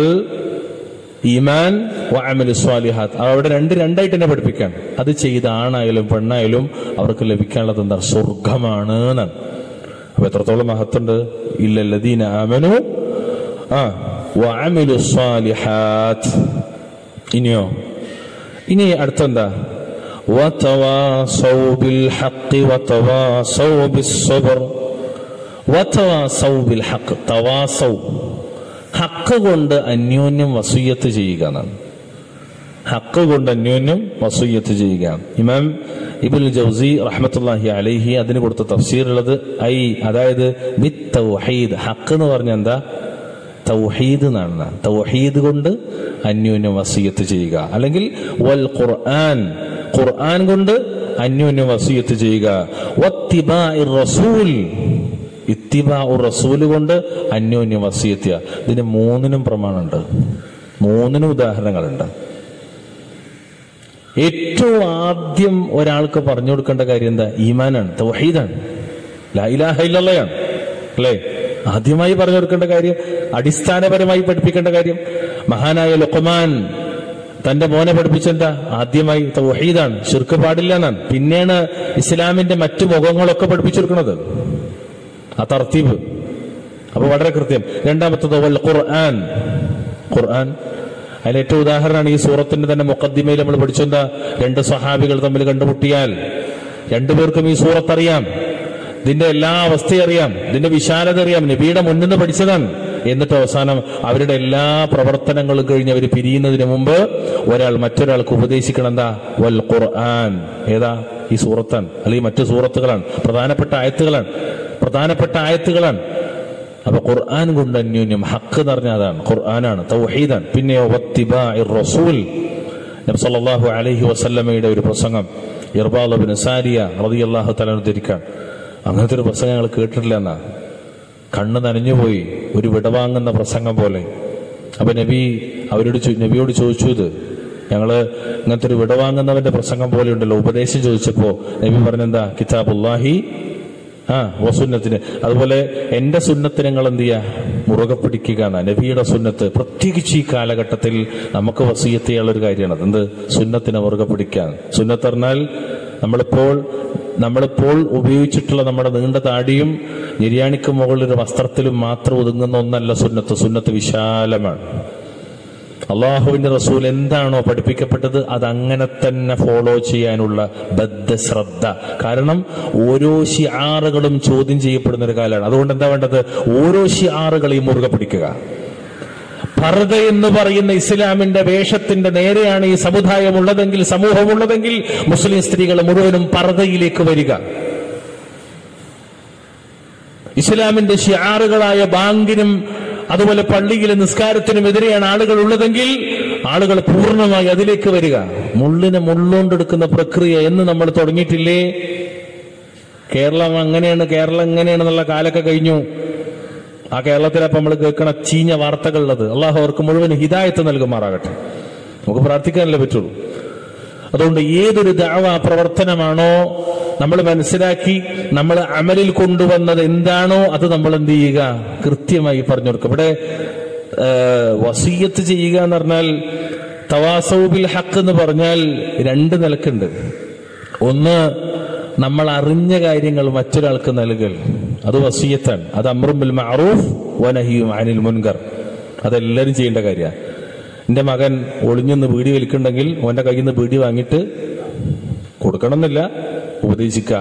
ഈമാൻ വഅമലു സ്വാലിഹാത്ത് അവിടെ രണ്ട് രണ്ടായിട്ട് തന്നെ പഠിപ്പിക്കാൻ അത് ചെയ്ത ആണായാലും പെണ്ണായാലും അവർക്ക് ലഭിക്കാനുള്ളത് എന്താ സ്വർഗമാണ് എന്നാണ് അപ്പൊ എത്രത്തോളം മഹത്തുണ്ട് ഇല്ലല്ലദീന ആമനു ആ വഅമലു സ്വാലിഹാത്ത് ഇനിയോ ഇനി അടുത്തെന്താ وتواصوا بالحق وتواصوا بالصبر وتواصوا بالحق تواصوا ഹക്ക് കൊണ്ട് അന്യോന്യം വസൂയത്ത് ചെയ്യുക എന്നാണ് ഹക്ക് കൊണ്ട് അന്യോന്യം വസൂയത്ത് ചെയ്യുക ഇമാം ഇബുൽ ജൗസി റഹ്മത്തുല്ലാഹി അലൈഹി അതിന് കൊടുത്ത തഫ്സീറുള്ളത് ഐ അതായത് വിത്ത് തൗഹീദ് ഹക്ക് എന്ന് പറഞ്ഞ എന്താ തൗഹീദ് എന്നാണ് തൗഹീദ് കൊണ്ട് അന്യോന്യം വസീയത്ത് ചെയ്യുക അല്ലെങ്കിൽ വൽ ഖുർആൻ ഖുർആൻ കൊണ്ട് അന്യോന്യം വസീയത്ത് ചെയ്യുക വത്തിബാഇർ റസൂൽ ഇത്തിബാ റസൂല് കൊണ്ട് അന്യോന്യം വസീയത്യ ഇതിന് മൂന്നിനും പ്രമാണമുണ്ട് മൂന്നിനും ഉദാഹരണങ്ങളുണ്ട് ഏറ്റവും ആദ്യം ഒരാൾക്ക് പറഞ്ഞു കൊടുക്കേണ്ട കാര്യം എന്താ ഈമാനാണ് തൗഹീദാണ് ലൈലാഹയിലുള്ളയാണ് അല്ലേ ആദ്യമായി പറഞ്ഞു കൊടുക്കേണ്ട കാര്യം അടിസ്ഥാനപരമായി പഠിപ്പിക്കേണ്ട കാര്യം മഹാനായ ലുഖമാൻ തന്റെ മോനെ പഠിപ്പിച്ചെന്താ ആദ്യമായി തൗഹീദാണ് ശിർക്ക് പാടില്ല എന്നാണ് പിന്നെയാണ് ഇസ്ലാമിന്റെ മറ്റു മുഖങ്ങളൊക്കെ പഠിപ്പിച്ചു കൊടുക്കുന്നത് ആ തർത്തീബ് അപ്പൊ വളരെ കൃത്യം രണ്ടാമത്തത് വൽ ഖുർആൻ ഖുർആൻ അതിൽ ഏറ്റവും ഉദാഹരണമാണ് ഈ സൂറത്തിന്റെ തന്നെ മുക്കദ്ദിമയിൽ നമ്മൾ പഠിച്ചെന്താ രണ്ട് സഹാബികൾ തമ്മിൽ കണ്ടുമുട്ടിയാൽ രണ്ടുപേർക്കും ഈ സൂറത്ത് അറിയാം ഇതിന്റെ എല്ലാ അവസ്ഥയും അറിയാം ഇതിന്റെ വിശാലത അറിയാം നബിയുടെ മുന്നിൽ നിന്ന് പഠിച്ചതാണ് എന്നിട്ട് അവസാനം അവരുടെ എല്ലാ പ്രവർത്തനങ്ങളും കഴിഞ്ഞ് അവർ പിരിയുന്നതിന് മുമ്പ് ഒരാൾ മറ്റൊരാൾക്ക് ഉപദേശിക്കണം എന്താ വൽ ഖുർആൻ ഏതാ ഈ സൂറത്താണ് അല്ലെങ്കിൽ മറ്റു സൂറത്തുകളാണ് പ്രധാനപ്പെട്ട ആയത്തുകളാണ് പ്രധാനപ്പെട്ട ആയത്തുകളാണ് അപ്പൊ ഖുർആൻ കൊണ്ട് അന്യോന്യം ഹക്ക് എന്ന് പറഞ്ഞാൽ അതാണ് ഖുർആനാണ് തൗഹീദാണ് പിന്നെയോ വത്തിബാഇർ റസൂൽ നബി സല്ലല്ലാഹു അലൈഹി വസല്ലമയുടെ ഒരു പ്രസംഗം ഇർബാദ് ബിൻ സാരിയ റളിയല്ലാഹു തആല ഉദ്ധരിക്കാൻ അങ്ങനത്തെ ഒരു പ്രസംഗം ഞങ്ങൾ കേട്ടിട്ടില്ല എന്നാ കണ്ണ് നനഞ്ഞുപോയി ഒരു വിടവാങ്ങുന്ന പ്രസംഗം പോലെ അപ്പൊ നബി അവരോട് ചോ- നബിയോട് ചോദിച്ചു ഇത് ഞങ്ങള് ഇങ്ങനത്തെ ഒരു വിടവാങ്ങുന്നവന്റെ പ്രസംഗം പോലെ ഉണ്ടല്ലോ ഉപദേശം ചോദിച്ചപ്പോ നബി പറഞ്ഞെന്താ കിതാബുല്ലാഹി ആ വസുന്നത്തിന് അതുപോലെ എന്റെ സുന്നത്ത് ഞങ്ങൾ എന്ത് ചെയ്യുക മുറുകെ പിടിക്കുക എന്നാ നബിയുടെ സുന്നത്ത് പ്രത്യേകിച്ച് ഈ കാലഘട്ടത്തിൽ നമുക്ക് വസീയത്ത് ചെയ്യാനുള്ള ഒരു കാര്യമാണ് എന്ത് സുന്നത്തിനെ മുറുകെ പിടിക്കാൻ സുന്നത്ത് പറഞ്ഞാൽ നമ്മളിപ്പോൾ നമ്മളിപ്പോൾ ഉപയോഗിച്ചിട്ടുള്ള നമ്മുടെ നീണ്ട താടിയും നിര്യാണിക്ക് മുകളിൽ ഒരു വസ്ത്രത്തിലും മാത്രം ഒതുങ്ങുന്ന ഒന്നല്ല സുന്നത്ത് സുന്നത്ത് വിശാലമാണ് അള്ളാഹുവിന്റെ റസൂൽ എന്താണോ പഠിപ്പിക്കപ്പെട്ടത് അത് അങ്ങനെ തന്നെ ഫോളോ ചെയ്യാനുള്ള ബദ്ധശ്രദ്ധ കാരണം ഓരോ ഷിആറുകളും ചോദ്യം ചെയ്യപ്പെടുന്ന ഒരു കാലമാണ് അതുകൊണ്ട് എന്താ വേണ്ടത് ഓരോ ഷിആറുകളെയും മുറുകെ പിടിക്കുക പർദ എന്ന് പറയുന്ന ഇസ്ലാമിന്റെ വേഷത്തിന്റെ നേരെയാണ് ഈ സമുദായം ഉള്ളതെങ്കിൽ സമൂഹമുള്ളതെങ്കിൽ മുസ്ലിം സ്ത്രീകൾ മുഴുവനും പർദയിലേക്ക് വരിക ഇസ്ലാമിന്റെ ഷിയാറുകളായ ബാങ്കിനും അതുപോലെ പള്ളിയിലെ നിസ്കാരത്തിനും എതിരെയാണ് ആളുകൾ ഉള്ളതെങ്കിൽ ആളുകൾ പൂർണ്ണമായി അതിലേക്ക് വരിക മുള്ളിനെ മുള്ളുകൊണ്ടെടുക്കുന്ന പ്രക്രിയ എന്ന് നമ്മൾ തുടങ്ങിയിട്ടില്ലേ കേരളം അങ്ങനെയാണ് കേരളം എങ്ങനെയാണെന്നുള്ള കാലൊക്കെ കഴിഞ്ഞു ആ കേരളത്തിലപ്പം നമ്മൾ കേൾക്കണ ചീഞ്ഞ വാർത്തകളുള്ളത് അള്ളാഹു അവർക്ക് മുഴുവൻ ഹിദായത്ത് നൽകുമാറാകട്ടെ നമുക്ക് പ്രാർത്ഥിക്കാനല്ലേ പറ്റുള്ളൂ അതുകൊണ്ട് ഏതൊരു ദാവ പ്രവർത്തനമാണോ നമ്മൾ മനസ്സിലാക്കി നമ്മൾ അമലിൽ കൊണ്ടുവന്നത് എന്താണോ അത് നമ്മൾ എന്ത് ചെയ്യുക കൃത്യമായി പറഞ്ഞു കൊടുക്കുക ഇവിടെ ആ, വസീയത്ത് ചെയ്യുക എന്ന് പറഞ്ഞാൽ തവാസൗബിൽ ഹക്ക് എന്ന് പറഞ്ഞാൽ രണ്ട് നിലക്കുണ്ട് ഒന്ന് നമ്മൾ അറിഞ്ഞ കാര്യങ്ങൾ മറ്റൊരാൾക്ക് നൽകൽ അത് വസീയത്താണ് അത് അമ്രും ബിൽ മഅറൂഫ് വനഹിയും അനിൽ മുൻകർ അതെല്ലാവരും ചെയ്യേണ്ട കാര്യമാണ് എന്റെ മകൻ ഒളിഞ്ഞൊന്ന് ബീഡി വലിക്കുന്നുണ്ടെങ്കിൽ ഓന്റെ കയ്യിൽ നിന്ന് ബീഡി വാങ്ങിയിട്ട് കൊടുക്കണമെന്നില്ല ഉപദേശിക്കുക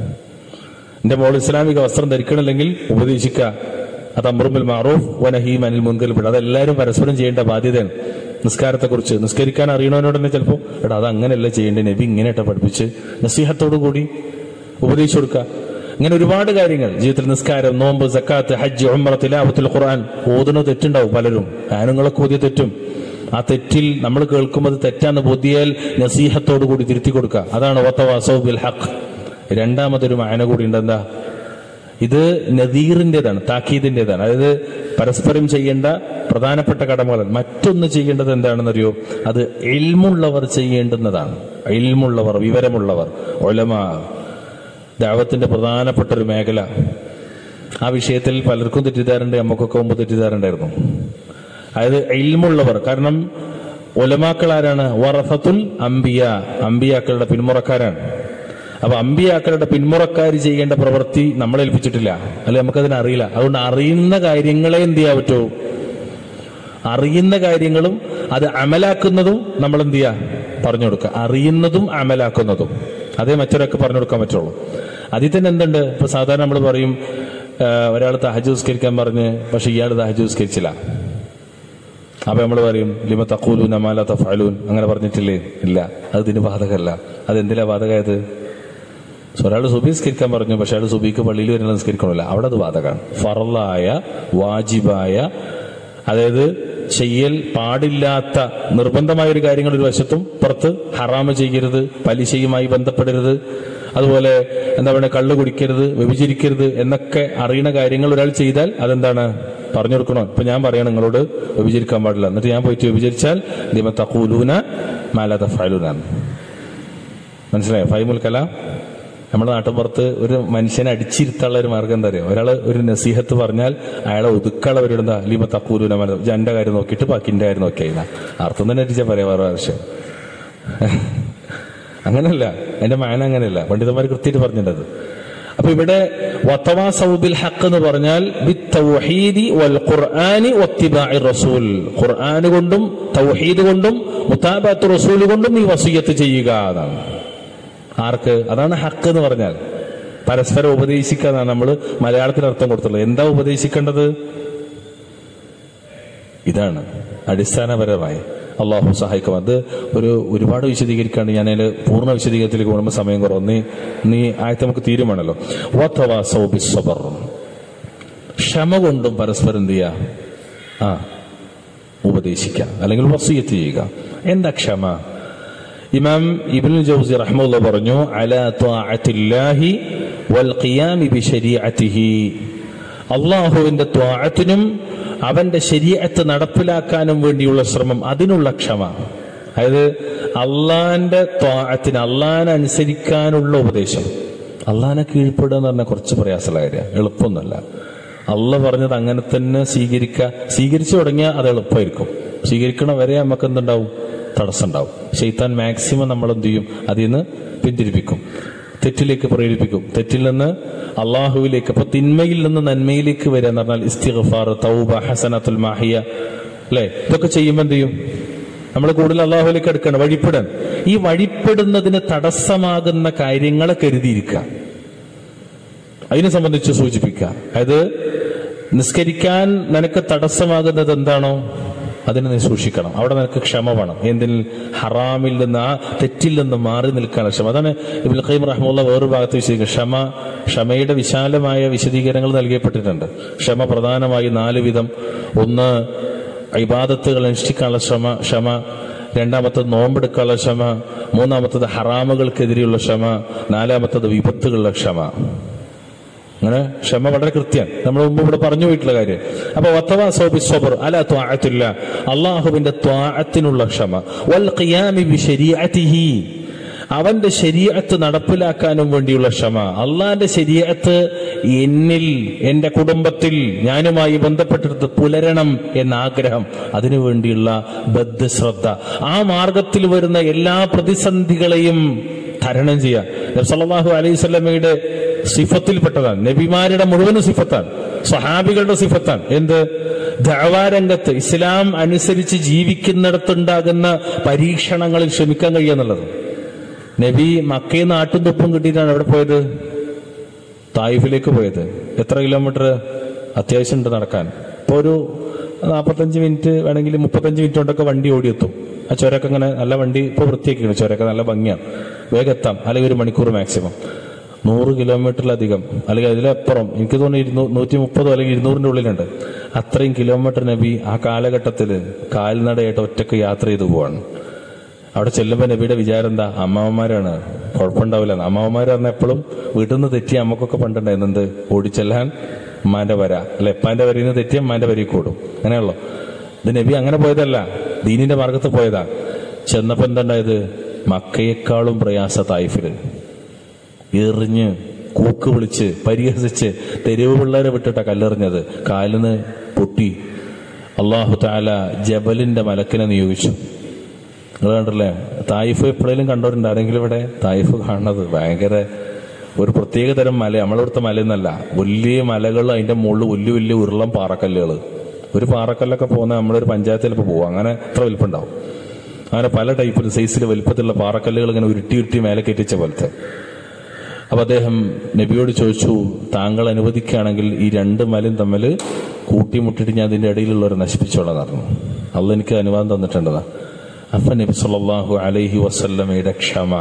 എന്റെ മോൾ ഇസ്ലാമിക വസ്ത്രം ധരിക്കണില്ലെങ്കിൽ ഉപദേശിക്കുക അത് അമ്രുബിൽ മാറൂഫ് വനഹീം അനിൽ മുൻകൽ പെടും അതെല്ലാവരും പരസ്പരം ചെയ്യേണ്ട ബാധ്യതയാണ് നിസ്കാരത്തെ കുറിച്ച് നിസ്കരിക്കാൻ അറിയണവനോട് തന്നെ ചിലപ്പോൾ എടാ അത് അങ്ങനെയല്ല ചെയ്യേണ്ടത് നബി ഇങ്ങനെയായിട്ട് പഠിപ്പിച്ച് നസീഹത്തോടു കൂടി ഉപദേശിച്ചു കൊടുക്കുക ഇങ്ങനെ ഒരുപാട് കാര്യങ്ങൾ ജീവിതത്തിൽ നിസ്കാരം നോമ്പ് സക്കാത്ത് ഹജ്ജ് ഉംറ തിലാവത്തുൽ ഖുർആൻ ഓതുന്ന തെറ്റുണ്ടാവും പലരും ആനുങ്ങളൊക്കെ ഓതിയ തെറ്റും ആ തെറ്റിൽ നമ്മൾ കേൾക്കുമ്പോൾ അത് തെറ്റാന്ന് ബോധ്യാൽ നസീഹത്തോടു കൂടി തിരുത്തി കൊടുക്കുക അതാണ് വത്തവാസൗ ബിൽ ഹഖ് രണ്ടാമതൊരു മായന കൂടി ഉണ്ട് എന്താ ഇത് നദീറിൻ്റെതാണ് താക്കീദിൻ്റെതാണ് അതായത് പരസ്പരം ചെയ്യേണ്ട പ്രധാനപ്പെട്ട കടമകളാണ് മറ്റൊന്ന് ചെയ്യേണ്ടത് എന്താണെന്നറിയോ അത് എൽമുള്ളവർ ചെയ്യേണ്ടുന്നതാണ് എൽമുള്ളവർ വിവരമുള്ളവർ ഒലമാ ദാവത്തിന്റെ പ്രധാനപ്പെട്ട ഒരു മേഖല ആ വിഷയത്തിൽ പലർക്കും തെറ്റിദ്ധാരുണ്ട് നമുക്കൊക്കെ മുമ്പ് തെറ്റിദ്ധാരുണ്ടായിരുന്നു അതായത് എൽമുള്ളവർ കാരണം ഒലമാക്കൾ ആരാണ് വറഫത്തുൽ അംബിയ അംബിയാക്കളുടെ പിന്മുറക്കാരാണ് അപ്പൊ അമ്പിയാക്കളുടെ പിന്മുറക്കാർ ചെയ്യേണ്ട പ്രവൃത്തി നമ്മളെ ഏൽപ്പിച്ചിട്ടില്ല അല്ലെ നമുക്കതിനെ അറിയില്ല അതുകൊണ്ട് അറിയുന്ന കാര്യങ്ങളെ എന്ത് ചെയ്യാൻ പറ്റൂ അറിയുന്ന കാര്യങ്ങളും അത് അമലാക്കുന്നതും നമ്മൾ എന്ത് ചെയ്യാ പറഞ്ഞു കൊടുക്കുക അറിയുന്നതും അമലാക്കുന്നതും അതേ മറ്റൊരാൾക്ക് പറഞ്ഞു കൊടുക്കാൻ പറ്റുള്ളൂ അതിൽ തന്നെ എന്തുണ്ട് ഇപ്പൊ സാധാരണ നമ്മൾ പറയും ഒരാൾ തഹജ് നിസ്കരിക്കാൻ പറഞ്ഞ് പക്ഷെ ഇയാൾ തഹജ് നിസ്കരിച്ചില്ല അപ്പൊ നമ്മൾ പറയും ലിമ തക്കൂലു നമാല തഫാലൂൻ അങ്ങനെ പറഞ്ഞിട്ടില്ലേ ഇല്ല അത് ഇതിന് ബാധകമല്ല അത് എന്തിനാ ബാധകമായത് സോ ഒരാൾ സുബി നിസ്കരിക്കാൻ പറഞ്ഞു പക്ഷെ അയാൾ സുബിക്ക് പള്ളിയിൽ വരുന്ന നിസ്കരിക്കണമല്ല അവിടെ അത് ബാധകമാണ് ഫറലായ വാജിബായ അതായത് ചെയ്യൽ പാടില്ലാത്ത നിർബന്ധമായ ഒരു കാര്യങ്ങൾ ഒരു വശത്തും പുറത്ത് ഹറാമ് ചെയ്യരുത് പലിശയുമായി ബന്ധപ്പെടരുത് അതുപോലെ എന്താ പറയുക കള്ളു കുടിക്കരുത് വ്യഭിചരിക്കരുത് എന്നൊക്കെ അറിയുന്ന കാര്യങ്ങൾ ഒരാൾ ചെയ്താൽ അതെന്താണ് പറഞ്ഞു കൊടുക്കണോ ഇപ്പൊ ഞാൻ പറയണം നിങ്ങളോട് വ്യഭിചരിക്കാൻ പാടില്ല എന്നിട്ട് ഞാൻ പോയിട്ട് വ്യഭിചരിച്ചാൽ ദിമ തഖൂലൂന മാല തഫാലൂനാണ് മനസ്സിലായോ ഫൈമുൽ കലാം നമ്മുടെ നാട്ടിൻപുറത്ത് ഒരു മനുഷ്യനെ അടിച്ചിരുത്താനുള്ള ഒരു മാർഗം എന്താ അറിയോ ഒരാൾ ഒരു നസീഹത്ത് പറഞ്ഞാൽ അയാളെ ഒതുക്കളവരുടെ എന്താ ലീമ തക്കൂലൂന മല എന്റെ കാര്യം നോക്കിയിട്ട് ബാക്കിന്റെ കാര്യം നോക്കിയാ അർത്ഥം തന്നെ അടിച്ചാൽ പറയാം വേറെ ആവശ്യം അങ്ങനല്ല എന്റെ മാന അങ്ങനെയല്ല പണ്ഡിതന്മാർ കൃത്യമായിട്ട് പറഞ്ഞിട്ടത് അപ്പൊ ഇവിടെ വത്തവാ സൗബിൽ ഹക്ക് എന്ന് പറഞ്ഞാൽ ബിത്തൗഹീദി വൽ ഖുർആനി വത്തിബാഇ റസൂൽ ഖുർആൻ കൊണ്ടും തൗഹീദ് കൊണ്ടും മുത്താബാത്ത് റസൂൽ കൊണ്ടും ഈ വസീയത്ത് ചെയ്യുക എന്നാണ് ആർക്ക് അതാണ് ഹക്ക് എന്ന് പറഞ്ഞാൽ പരസ്പരം ഉപദേശിക്കാന്നാണ് നമ്മൾ മലയാളത്തിൽ അർത്ഥം കൊടുത്തുള്ളത് എന്താ ഉപദേശിക്കേണ്ടത് ഇതാണ് അടിസ്ഥാനപരമായി അള്ളാഹു സഹായിക്കും അത് ഒരു ഒരുപാട് വിശദീകരിക്കാണ്ട് ഞാൻ അതിൽ പൂർണ്ണ വിശദീകരണത്തിലേക്ക് പോകുമ്പോൾ സമയം കുറവ് നീ നീ ആയത്ത് നമുക്ക് തീരുമാനമല്ലോ വത്തവാസൗ ബിസ്സബർ ക്ഷമ കൊണ്ടും പരസ്പരം എന്ത് ചെയ്യുക ആ ഉപദേശിക്കുക അല്ലെങ്കിൽ വസീയത്ത് ചെയ്യുക എന്താ ക്ഷമ ഇമാം ഇബ്നു ജൗസി റഹ്മുള്ള പറഞ്ഞു അല ത്വാഅത്തില്ലാഹി വൽ ഖിയാമി ബിശരീഅത്തിഹി അള്ളാഹുവിന്റെ ത്വാഅത്തിനും അവന്റെ ശരീഅത്ത് നടപ്പിലാക്കാനും വേണ്ടിയുള്ള ശ്രമം അതിനുള്ള ക്ഷമ അതായത് അള്ളാന്റെ ത്വാഅത്തിന് അള്ളാഹിനെ അനുസരിക്കാനുള്ള ഉപദേശം അള്ളാഹിനെ കീഴ്പ്പെടുക എന്ന് പറഞ്ഞാൽ കുറച്ച് പ്രയാസമുള്ള കാര്യമാണ് എളുപ്പമൊന്നുമല്ല അള്ള പറഞ്ഞത് അങ്ങനെ തന്നെ സ്വീകരിക്കുക സ്വീകരിച്ചു തുടങ്ങിയാൽ അത് എളുപ്പമായിരിക്കും സ്വീകരിക്കണ വരെ നമുക്ക് എന്തുണ്ടാവും തടസ്സം ഉണ്ടാവും ഷെയ്ത്താൻ മാക്സിമം നമ്മൾ എന്ത് ചെയ്യും അതിൽ നിന്ന് പിന്തിരിപ്പിക്കും തെറ്റിലേക്ക് പ്രേരിപ്പിക്കും തെറ്റിൽ നിന്ന് അള്ളാഹുവിലേക്ക് അപ്പൊ തിന്മയിൽ നിന്ന് നന്മയിലേക്ക് വരിക എന്ന് പറഞ്ഞാൽ ഇസ്തിഗ്ഫാർ തൗബ ഹസനത്തുൽ മാഹിയ അല്ലെ ഇതൊക്കെ ചെയ്യുമ്പോൾ എന്ത് ചെയ്യും നമ്മൾ കൂടുതൽ അള്ളാഹുവിലേക്ക് എടുക്കണം വഴിപ്പെടാൻ ഈ വഴിപ്പെടുന്നതിന് തടസ്സമാകുന്ന കാര്യങ്ങളെ കരുതിയിരിക്കുക അതിനെ സംബന്ധിച്ച് സൂചിപ്പിക്കുക അതായത് നിസ്കരിക്കാൻ നിനക്ക് തടസ്സമാകുന്നത് എന്താണോ അതിനെ നീ സൂക്ഷിക്കണം അവിടെ നിനക്ക് ക്ഷമ വേണം എന്തിൽ ഹറാമിൽ നിന്ന് ആ തെറ്റിൽ നിന്ന് മാറി നിൽക്കാനുള്ള ക്ഷമ അതാണ് ഇബുൽ ഖൈം റഹ്മുള്ള വേറൊരു ഭാഗത്ത് വിശദീകരിക്കുക ക്ഷമ ക്ഷമയുടെ വിശാലമായ വിശദീകരണങ്ങൾ നൽകപ്പെട്ടിട്ടുണ്ട് ക്ഷമ പ്രധാനമായി നാല് വിധം ഒന്ന് ഇബാദത്തുകൾ അനുഷ്ഠിക്കാനുള്ള ക്ഷമ ക്ഷമ രണ്ടാമത്തത് നോമ്പെടുക്കാനുള്ള ക്ഷമ മൂന്നാമത്തത് ഹറാമുകൾക്കെതിരെയുള്ള ക്ഷമ നാലാമത്തത് വിപത്തുകളുടെ ക്ഷമ അങ്ങനെ ക്ഷമ വളരെ കൃത്യം നമ്മൾ മുമ്പ് ഇവിടെ പറഞ്ഞു പോയിട്ടുള്ള കാര്യം അപ്പൊ വത്തവാ സോബി സബർ അല ത്വാഅത്തില്ല അള്ളാഹുവിന്റെ ത്വാഅത്തിനുള്ള ക്ഷമ വൽ ഖിയാമി ബി ശരീഅതിഹി അവന്റെ ശരീഅത്ത് നടപ്പിലാക്കാനും വേണ്ടിയുള്ള ക്ഷമ അള്ളാന്റെ ശരീഅത്ത് എന്നിൽ എന്റെ കുടുംബത്തിൽ ഞാനുമായി ബന്ധപ്പെട്ടിട്ട് പുലരണം എന്ന ആഗ്രഹം അതിനു വേണ്ടിയുള്ള ബദ്ധശ്രദ്ധ ആ മാർഗത്തിൽ വരുന്ന എല്ലാ പ്രതിസന്ധികളെയും തരണം ചെയ്യുക നബി സല്ലല്ലാഹു അലൈഹി സ്വലമയുടെ സിഫത്തിൽപ്പെട്ടതാണ് നബിമാരുടെ മുഴുവൻ സിഫത്താണ് സഹാബികളുടെ സിഫത്താണ് എന്ത് ദഅവാരംഗത്ത് ഇസ്ലാം അനുസരിച്ച് ജീവിക്കുന്നിടത്തുണ്ടാകുന്ന പരീക്ഷണങ്ങളിൽ ക്ഷമിക്കാൻ കഴിയുക എന്നുള്ളത് നബി മക്കയിൽ നിന്ന് ആട്ടും തുപ്പും കിട്ടിയിട്ടാണ് എവിടെ പോയത് തായിഫിലേക്ക് പോയത് എത്ര കിലോമീറ്റർ അത്യാവശ്യം ഉണ്ട് നടക്കാൻ ഇപ്പൊ ഒരു നാൽപ്പത്തഞ്ച് മിനിറ്റ് വേണമെങ്കിൽ മുപ്പത്തഞ്ച് മിനിറ്റ് കൊണ്ടൊക്കെ വണ്ടി ഓടിയെത്തും ആ ചുരമൊക്കെ ഇങ്ങനെ നല്ല വണ്ടി ഇപ്പോൾ വൃത്തിയാക്കിയാണ് ചുരമൊക്കെ നല്ല ഭംഗിയാണ് വേഗം എത്താം അല്ലെങ്കിൽ ഒരു മണിക്കൂർ മാക്സിമം നൂറ് കിലോമീറ്ററിലധികം അല്ലെങ്കിൽ അതിലപ്പുറം എനിക്ക് തോന്നുന്നു ഇരുന്നൂ നൂറ്റി മുപ്പതോ അല്ലെങ്കിൽ ഇരുന്നൂറിന്റെ ഉള്ളിലുണ്ട് അത്രയും കിലോമീറ്റർ നബി ആ കാലഘട്ടത്തിൽ കാൽനടയായിട്ട് ഒറ്റക്ക് യാത്ര ചെയ്തു പോവാണ് അവിടെ ചെല്ലുമ്പോൾ നബിയുടെ വിചാരം എന്താ അമ്മാവന്മാരാണ് കുഴപ്പമുണ്ടാവില്ല അമ്മാവന്മാർ പറഞ്ഞ എപ്പോഴും വീട്ടിൽ നിന്ന് തെറ്റി അമ്മക്കൊക്കെ പണ്ടുണ്ടായിരുന്നു എന്ത് ഓടിച്ചെല്ലാൻ ഉമ്മാന്റെ വര അല്ല എപ്പാന്റെ വരയിൽ നിന്ന് തെറ്റി അമ്മാന്റെ വരയിൽ കൂടും അങ്ങനെയുള്ളൂ ഇത് നബി അങ്ങനെ പോയതല്ല ദീനിന്റെ മാർഗത്ത് പോയതാ ചെന്നപ്പോ എന്തുണ്ടായത് മക്കയേക്കാളും പ്രയാസ തായിഫില് എറിഞ്ഞ് കൂക്ക് വിളിച്ച് പരിഹസിച്ച് തെരുവ് പിള്ളേരെ വിട്ടിട്ട കല്ലെറിഞ്ഞത് കാലിന് പൊട്ടി അള്ളാഹു താല ജബലിന്റെ മലക്കിനെ നിയോഗിച്ചു നിങ്ങൾ കണ്ടല്ലേ തായിഫ് എപ്പോഴേലും കണ്ടവരുണ്ട് ആരെങ്കിലും ഇവിടെ തായിഫ് കാണുന്നത് ഭയങ്കര ഒരു പ്രത്യേക തരം മല നമ്മളിവിടുത്തെ മലയൊന്നല്ല വലിയ മലകൾ അതിന്റെ മുകളിൽ വലിയ വലിയ ഉരുളം പാറക്കല്ലുകൾ ഒരു പാറക്കല്ലൊക്കെ പോകുന്ന നമ്മളൊരു പഞ്ചായത്തിൽ ഇപ്പോൾ പോകും അങ്ങനെ എത്ര വലിപ്പുണ്ടാവും അങ്ങനെ പല ടൈപ്പിൽ സൈസിൽ വലിപ്പത്തിലുള്ള പാറക്കല്ലുകൾ ഇങ്ങനെ ഉരുട്ടി ഉരുട്ടി മേലെ കയറ്റിച്ച പോലത്തെ അപ്പൊ അദ്ദേഹം നബിയോട് ചോദിച്ചു താങ്കൾ അനുവദിക്കുകയാണെങ്കിൽ ഈ രണ്ട് മലയും തമ്മിൽ കൂട്ടിമുട്ടിട്ട് ഞാൻ അതിന്റെ ഇടയിലുള്ളവരെ നശിപ്പിച്ചോളാം പറഞ്ഞു അള്ള എനിക്ക് അനുവാദം തന്നിട്ടുണ്ടതാ അപ്പൊ നബി സല്ലല്ലാഹു അലൈഹി വസല്ലമയുടെ ക്ഷമ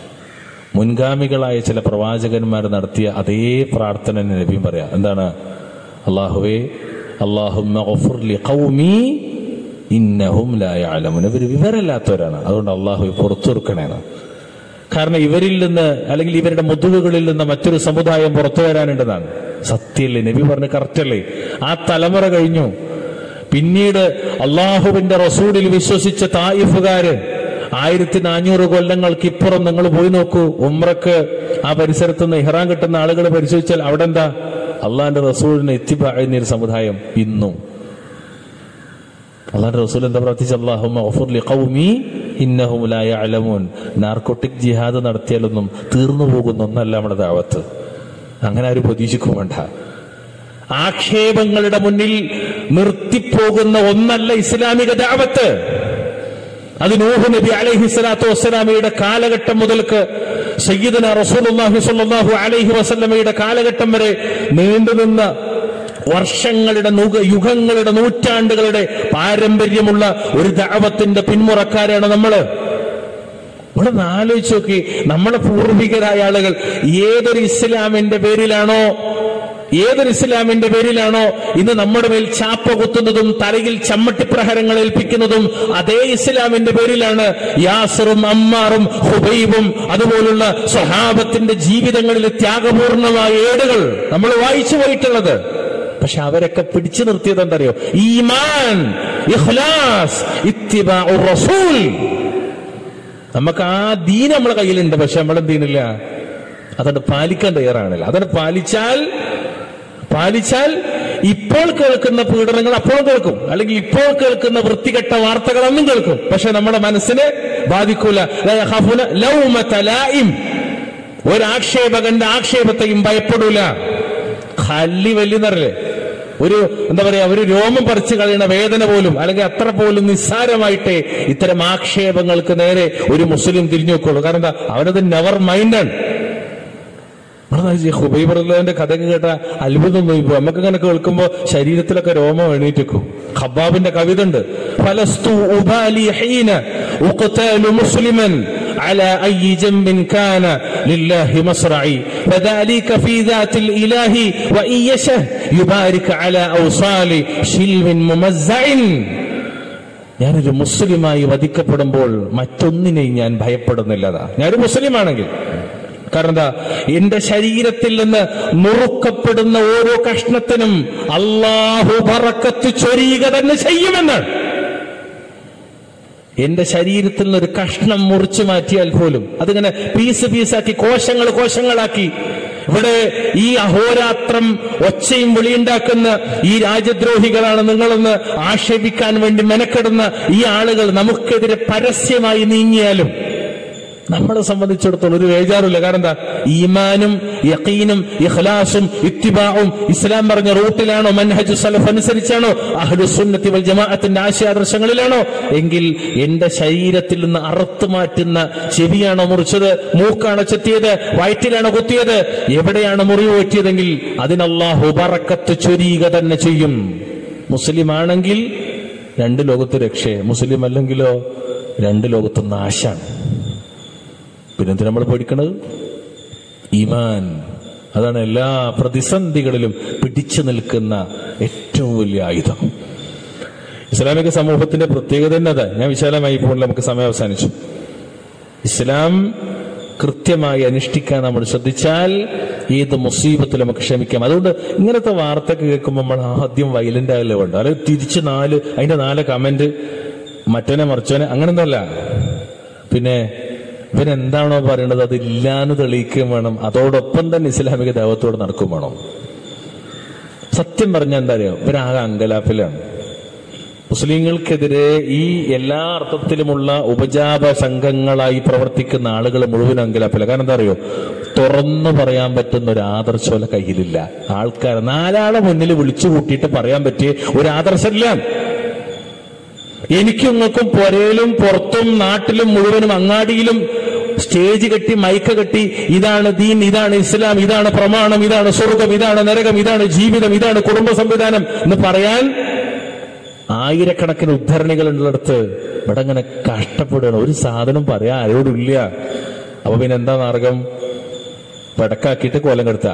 മുൻഗാമികളായ ചില പ്രവാചകന്മാർ നടത്തിയ അതേ പ്രാർത്ഥന തന്നെ നബിയും പറയാം എന്താണ് അള്ളാഹുവേ അള്ളാഹുമ്മ ഗഫുർ ലി ഖൗമി ഇന്നഹും ലാ യഅലമുൻ ഇവർ വിവരമില്ലാത്തവരാണ് അതുകൊണ്ട് അള്ളാഹു പുറത്തൊരുക്കണേന്ന് കാരണം ഇവരിൽ നിന്ന് അല്ലെങ്കിൽ ഇവരുടെ മുതുകുകളിൽ നിന്ന് മറ്റൊരു സമുദായം പുറത്തു വരാനുണ്ടെന്നാണ് സത്യല്ലേ നബി പറഞ്ഞ കറക്റ്റല്ലേ ആ തലമുറ കഴിഞ്ഞു പിന്നീട് അള്ളാഹുവിന്റെ റസൂലിൽ വിശ്വസിച്ച തായിഫുകാര് ആയിരത്തി നാനൂറ് കൊല്ലങ്ങൾക്ക് ഇപ്പുറം നിങ്ങൾ പോയി നോക്കൂ ഉമ്രക്ക് ആ പരിസരത്ത് നിന്ന് ഇഹ്റാൻ കിട്ടുന്ന ആളുകൾ പരിശോധിച്ചാൽ അവിടെ എന്താ അള്ളാഹിന്റെ റസൂലിന് എത്തിപ്പായുന്ന ഒരു സമുദായം ഇന്നും അള്ളാഹിന്റെ റസൂൽ എന്താ പ്രാർത്ഥിച്ച അള്ളാഹുമി ഇന്നഹും ലാ യഅലമൂൻ നാർക്കോട്ടിക് ജിഹാദ് നടത്തിയാലൊന്നും തീർന്നു പോകുന്ന ഒന്നല്ല നമ്മുടെ ദാവത്ത് അങ്ങനെ ആരും പ്രതീക്ഷിക്കും വേണ്ട ആക്ഷേപങ്ങളുടെ മുന്നിൽ നിർത്തിപ്പോകുന്ന ഒന്നല്ല ഇസ്ലാമിക ദാവത്ത് അത് നൂഹ് നബി അലൈഹി സ്വലാത്തു വസ്സലാമയുടെ കാലഘട്ടം മുതൽക്ക് സയ്യിദന റസൂലുള്ളാഹി സ്വല്ലല്ലാഹു അലൈഹി വസല്ലമയുടെ കാലഘട്ടം വരെ നീണ്ടുനിന്ന വർഷങ്ങളുടെ നുക യുഗങ്ങളുടെ നൂറ്റാണ്ടുകളുടെ പാരമ്പര്യമുള്ള ഒരു ദഅവത്തിന്റെ പിന്മുറക്കാരാണ് നമ്മള് ഇവിടെ ഒന്ന് ആലോചിച്ച് നോക്കി നമ്മുടെ പൂർവികരായ ആളുകൾ ഏതൊരു ഇസ്ലാമിന്റെ പേരിലാണോ ഏതൊരു ഇസ്ലാമിന്റെ പേരിലാണോ ഇന്ന് നമ്മുടെ മേൽ ചാപ്പ കുത്തുന്നതും തലയിൽ ചമ്മട്ടിപ്രഹരങ്ങൾ ഏൽപ്പിക്കുന്നതും അതേ ഇസ്ലാമിന്റെ പേരിലാണ് യാസറും അമ്മാറും ഹുബൈബും അതുപോലുള്ള സ്വഹാബത്തിന്റെ ജീവിതങ്ങളിലെ ത്യാഗപൂർണമായ ഏടുകൾ നമ്മൾ വായിച്ചു പോയിട്ടുള്ളത് പക്ഷെ അവരൊക്കെ പിടിച്ചു നിർത്തിയത് എന്തറിയോ ഈമാൻ ഇഖ്ലാസ് ഇത്തിബാഉർ റസൂൽ നമുക്ക് ആ ദീൻ നമ്മളെ കയ്യിലുണ്ട് പക്ഷെ നമ്മൾ എന്ത് ചെയ്യുന്നില്ല അതുകൊണ്ട് പാലിക്കാൻ തയ്യാറാണില്ല അതുകൊണ്ട് പാലിച്ചാൽ പാലിച്ചാൽ ഇപ്പോൾ കേൾക്കുന്ന പീഡനങ്ങൾ അപ്പോൾ കേൾക്കും അല്ലെങ്കിൽ ഇപ്പോൾ കേൾക്കുന്ന വൃത്തികെട്ട വാർത്തകൾ അന്നും കേൾക്കും പക്ഷെ നമ്മുടെ മനസ്സിനെ ബാധിക്കൂല ലാ യഖാഫൂന ലൗമത ലായിം. ഒരാക്ഷേപകന്റെ ആക്ഷേപത്തെയും ഭയപ്പെടൂല ഹല്ലി വലിയെന്നറില്ലേ ഒരു എന്താ പറയാ ഒരു രോമം പറിച്ചു കളയുന്ന വേദന പോലും അല്ലെങ്കിൽ അത്ര പോലും നിസ്സാരമായിട്ട് ഇത്തരം ആക്ഷേപങ്ങൾക്ക് നേരെ ഒരു മുസ്ലിം തിരിഞ്ഞു നോക്കുള്ളൂ കാരണം എന്താ അവനത് നെവർ മൈൻഡാണ് ഹുബൈബറിന്റെ കഥയൊക്കെ കേട്ട അത്ഭുതം നോയിപ്പോ നമുക്ക് ഇങ്ങനെ കേൾക്കുമ്പോ ശരീരത്തിലൊക്കെ രോമം എണീറ്റിക്കും ഖബ്ബാബിന്റെ കവിത ഉണ്ട് ഫലസ്തു ഉബാലി ഹീന ഉഖ്താലു മുസ്ലിമൻ على أي جنب كان لله مصرعي فذلك في ذات الإله وإن يشه يبارك على أوصال شلو ممزع ഞാനൊരു മുസ്ലിമായി വധിക്കപ്പെടുമ്പോൾ മറ്റൊന്നിനെയും ഞാൻ ഭയപ്പെടുന്നില്ലതാ ഞാനൊരു മുസ്ലിമാണെങ്കിൽ കാരണം എന്താ എന്റെ ശരീരത്തിൽ നിന്ന് മുറുക്കപ്പെടുന്ന ഓരോ കഷ്ണത്തിനും അള്ളാഹു പറക്കത്ത് ചൊരിയുക തന്നെ ചെയ്യുമെന്നാണ് എന്റെ ശരീരത്തിൽ നിന്ന് ഒരു കഷ്ണം മുറിച്ചു മാറ്റിയാൽ പോലും അതിങ്ങനെ പീസ് പീസാക്കി കോശങ്ങൾ കോശങ്ങളാക്കി ഇവിടെ ഈ അഹോരാത്രം ഒച്ചയും വിളിയുണ്ടാക്കുന്ന ഈ രാജ്യദ്രോഹികളാണ് നിങ്ങളെന്ന് ആക്ഷേപിക്കാൻ വേണ്ടി മെനക്കെടുന്ന ഈ ആളുകൾ നമുക്കെതിരെ പരസ്യമായി നീങ്ങിയാലും നമ്മളെ സംബന്ധിച്ചിടത്തോളം ഒരു വേജാറില്ല കാരണം എന്താ ഈമാനും യക്കീനും ഇഖ്ലാസും ഇത്തിബാവും ഇസ്ലാം പറഞ്ഞ റൂട്ടിലാണോ മൻഹജു സലഫ് അനുസരിച്ചാണോ അഹ്ലുസുന്നത്തി വൽ ജമാഅത്തിന്റെ ആശയാദർശങ്ങളിലാണോ എങ്കിൽ എന്റെ ശരീരത്തിൽ നിന്ന് അറുത്തു മാറ്റുന്ന ചെവിയാണോ മുറിച്ചത് മൂക്കാണോ ചെത്തിയത് വയറ്റിലാണോ കുത്തിയത് എവിടെയാണ് മുറിവ് പറ്റിയതെങ്കിൽ അതിനല്ലാഹു ബറക്കത്ത് ചൊരിയുക തന്നെ ചെയ്യും മുസ്ലിം ആണെങ്കിൽ രണ്ട് ലോകത്ത് രക്ഷേ മുസ്ലിം അല്ലെങ്കിലോ രണ്ട് ലോകത്ത് നാശാണ് പിന്നെന്തിനാ നമ്മൾ പേടിക്കണത് ഈമാൻ അതാണ് എല്ലാ പ്രതിസന്ധികളിലും പിടിച്ചു നിൽക്കുന്ന ഏറ്റവും വലിയ ആയുധം ഇസ്ലാമിക സമൂഹത്തിന്റെ പ്രത്യേകത തന്നെ അതാ ഞാൻ വിശാലമായി ഇപ്പോൾ നമുക്ക് സമയം അവസാനിച്ചു ഇസ്ലാം കൃത്യമായി അനുഷ്ഠിക്കാൻ നമ്മൾ ശ്രദ്ധിച്ചാൽ ഏത് മുസീബത്തിലും നമുക്ക് ക്ഷമിക്കാം അതുകൊണ്ട് ഇങ്ങനത്തെ വാർത്ത കേൾക്കുമ്പോൾ നമ്മൾ ആദ്യം വയലന്റ് ആയല്ലോ വേണ്ട അല്ലെങ്കിൽ തിരിച്ച് നാല് അതിന്റെ നാല് കമന്റ് മറ്റവനെ മറിച്ചവനെ അങ്ങനൊന്നല്ല പിന്നെ ഇവൻ എന്താണോ പറയണത് അത് ഇല്ലാന്ന് തെളിയിക്കുകയും വേണം അതോടൊപ്പം തന്നെ ഇസ്ലാമിക ദൈവത്തോട് നടക്കും വേണം സത്യം പറഞ്ഞാൽ എന്താ അറിയോ ഇവരാകെ അങ്കലാപ്പിലാണ് മുസ്ലിങ്ങൾക്കെതിരെ ഈ എല്ലാ അർത്ഥത്തിലുമുള്ള ഉപജാപ സംഘങ്ങളായി പ്രവർത്തിക്കുന്ന ആളുകൾ മുഴുവൻ അങ്കലാപ്പില്ല കാരണം എന്താ അറിയോ തുറന്നു പറയാൻ പറ്റുന്ന ഒരു ആദർശോല കയ്യിലില്ല ആൾക്കാർ നാലാളെ മുന്നിൽ വിളിച്ചു കൂട്ടിയിട്ട് പറയാൻ പറ്റിയ ഒരു ആദർശമില്ല എനിക്കും നിങ്ങൾക്കും പുരയിലും പുറത്തും നാട്ടിലും മുഴുവനും അങ്ങാടിയിലും സ്റ്റേജ് കെട്ടി മൈക്ക കെട്ടി ഇതാണ് ദീൻ ഇതാണ് ഇസ്ലാം ഇതാണ് പ്രമാണം ഇതാണ് സ്വർഗം ഇതാണ് നരകം ഇതാണ് ജീവിതം ഇതാണ് കുടുംബ സംവിധാനം എന്ന് പറയാൻ ആയിരക്കണക്കിന് ഉദ്ധരണികൾ ഉള്ളിടത്ത് ഇവിടെ അങ്ങനെ കഷ്ടപ്പെടുകയാണ് ഒരു സാധനം പറയാൻ ആരോടും ഇല്ല അപ്പൊ പിന്നെ എന്താ മാർഗം പടക്കാക്കിയിട്ട് കോലം കെടുത്ത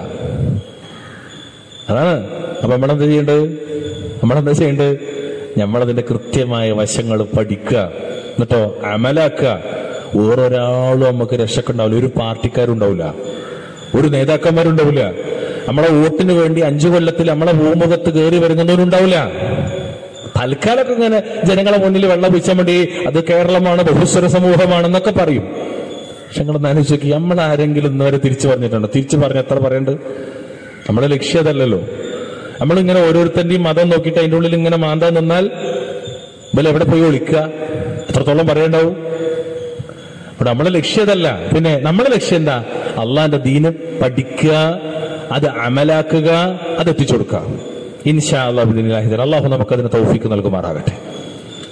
അതാണ് അപ്പൊ നമ്മളെന്താ ചെയ്യേണ്ടത് നമ്മളെന്താ ചെയ്യേണ്ടത് നമ്മളതിന്റെ കൃത്യമായ വശങ്ങൾ പഠിക്കുക എന്നിട്ടോ അമലാക്കുക ഓരോരാളും നമുക്ക് രക്ഷക്കുണ്ടാവില്ല ഒരു പാർട്ടിക്കാരും ഉണ്ടാവില്ല ഒരു നേതാക്കന്മാരുണ്ടാവില്ല നമ്മളെ വോട്ടിന് വേണ്ടി അഞ്ചു കൊല്ലത്തിൽ നമ്മളെ ഭൂമുഖത്ത് കയറി വരുന്നവരുണ്ടാവില്ല തൽക്കാലമൊക്കെ ഇങ്ങനെ ജനങ്ങളെ മുന്നിൽ വെള്ളം വീഴ്ചാൻ വേണ്ടി അത് കേരളമാണ് ബഹുസ്വര സമൂഹമാണെന്നൊക്കെ പറയും പക്ഷെ നിങ്ങൾ ആലോചിച്ച് നോക്കി നമ്മൾ ആരെങ്കിലും ഇന്നുവരെ തിരിച്ചു പറഞ്ഞിട്ടുണ്ടോ തിരിച്ചു പറഞ്ഞ എത്ര പറയണ്ട് നമ്മുടെ ലക്ഷ്യം അതല്ലല്ലോ നമ്മളിങ്ങനെ ഓരോരുത്തന്റെയും മതം നോക്കിയിട്ട് അതിന്റെ ഉള്ളിൽ ഇങ്ങനെ മാന്താൻ നിന്നാൽ ഇവൽ എവിടെ പോയി ഒളിക്കുക എത്രത്തോളം പറയണ്ടാവും അവിടെ നമ്മളെ ലക്ഷ്യം അതല്ല പിന്നെ നമ്മളെ ലക്ഷ്യം എന്താ അള്ളാന്റെ ദീന് പഠിക്കുക അത് അമലാക്കുക അത് എത്തിച്ചു കൊടുക്കുക ഇൻഷാ അള്ളാഹു അള്ളാഹു നമുക്ക് അതിന് തൗഫീക്ക് നൽകുമാറാകട്ടെ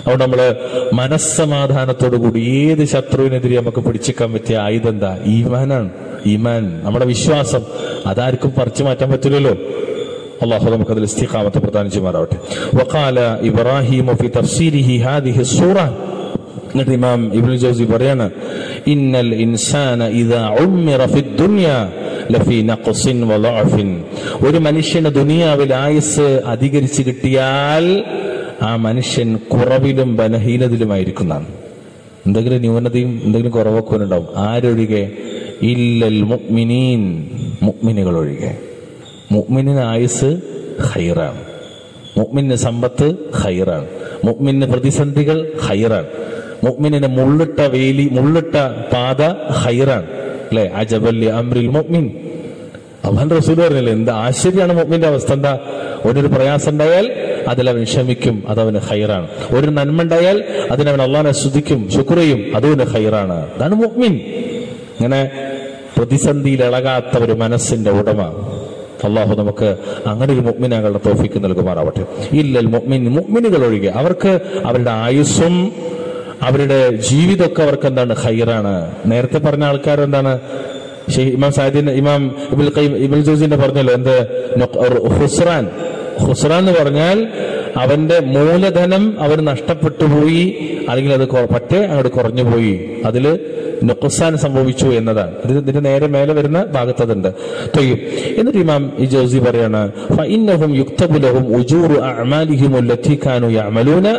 അതുകൊണ്ട് നമ്മള് മനസ്സമാധാനത്തോടു കൂടി ഏത് ശത്രുവിനെതിരെ നമുക്ക് പിടിച്ചേക്കാൻ പറ്റിയ ആയുധം എന്താ ഈമാനാണ് ഈമാൻ നമ്മുടെ വിശ്വാസം അതാർക്കും പറിച്ചു മാറ്റാൻ പറ്റില്ലല്ലോ അള്ളാഹു നമുക്ക് അതിൽ ഇസ്തിഖാമത്ത് പ്രദാനം ചെയ്യുമാറാവട്ടെ വഖാല ഇബ്രാഹിം ഫി തഫ്സീരിഹി ഹാദിഹി സൂറ എന്നിട്ട് ഇമാം ഇബ്നു ജൗസി പറയാണ് ഇന്നൽ ഇൻസാന ഇദാ ഉമ്മിറ ഫി ദുനിയ ലഫി നഖ്സിൻ വളഅഫിൻ ഒരു മനുഷ്യന് ദുനിയാവിൽ ആയുസ് അധികരിച്ച് കിട്ടിയാൽ ആ മനുഷ്യൻ കുറവിലും ബലഹീനതയിലുമായിരിക്കുന്നതാണ് എന്തെങ്കിലും ന്യൂനതയും എന്തെങ്കിലും കുറവൊക്കെ ഉണ്ടാവും ആരൊഴികെ ഇല്ലൽ മുഅ്മിനീൻ മുഅ്മിനുകൾ ഒഴികെ മുഅ്മിനിന് ആയുസ് ഹൈറാണ് മുഅ്മിന് സമ്പത്ത് ഹൈറാണ് മുഅ്മിന് പ്രതിസന്ധികൾ ഹൈറാണ് മുഅ്മിനിന് മുള്ളിട്ട വേലി മുള്ളിട്ട പാത ഹൈറാണ് അല്ലെ അജബല്ലി അമ്രിൽ മുഅ്മിൻ അവൻ റസൂൽ പറഞ്ഞില്ലേ എന്ത് ആശ്ചര്യമാണ് മുഅ്മിന്റെ അവസ്ഥ എന്താ ഒരു പ്രയാസം ഉണ്ടായാൽ അതിലവൻ ക്ഷമിക്കും അതവന് ഹൈറാണ് ഒരു നന്മ ഉണ്ടായാൽ അതിനവൻ അള്ളാഹിനെ സ്തുതിക്കും ശുക്രയും അതുവിന് ഹൈറാണ് അതാണ് മുഅ്മിൻ ഇങ്ങനെ പ്രതിസന്ധിയിൽ ഇളകാത്ത ഒരു മനസ്സിന്റെ ഉടമ അള്ളാഹു നമുക്ക് അങ്ങനെ ഒരു മുഗ്മിനകളുടെ തോഫിക്ക് നൽകുമാറാവട്ടെ ഇല്ലൽ മുഗ്മിൻ മുഗ്മിനുകൾ ഒഴികെ അവർക്ക് അവരുടെ ആയുസ്സും അവരുടെ ജീവിതമൊക്കെ അവർക്ക് എന്താണ് ഹൈറാണ് നേരത്തെ പറഞ്ഞ ആൾക്കാർ എന്താണ് ഷെയ് ഇമാം സാദിൻ ഇമാം ഇബുൽ ഖയ്യിം ഇബുൽ ജോസിന്റെ പറഞ്ഞല്ലോ എന്ത് നൊ- ഹുസ്റാൻ ഹുസ്റാൻ എന്ന് പറഞ്ഞാൽ അവന്റെ മൂലധനം അവന് നഷ്ടപ്പെട്ടു പോയി അല്ലെങ്കിൽ അത് കൊ- പറ്റേ അങ്ങോട്ട് കുറഞ്ഞു പോയി അതില് നുഖസാൻ സംഭവിച്ചു എന്നതാണ് ഇത് ഇതിന്റെ നേരെ മേലെ വരുന്ന ഭാഗത്തതുണ്ട് തൊയ്യും എന്നിട്ട് ഇമാം ഈ ജോസി പറയാണ് ഫഇന്നഹും യുക്തബു ലഹും ഉജൂറു അഅമാലിഹിം അല്ലത്തി കാനു യഅമലൂന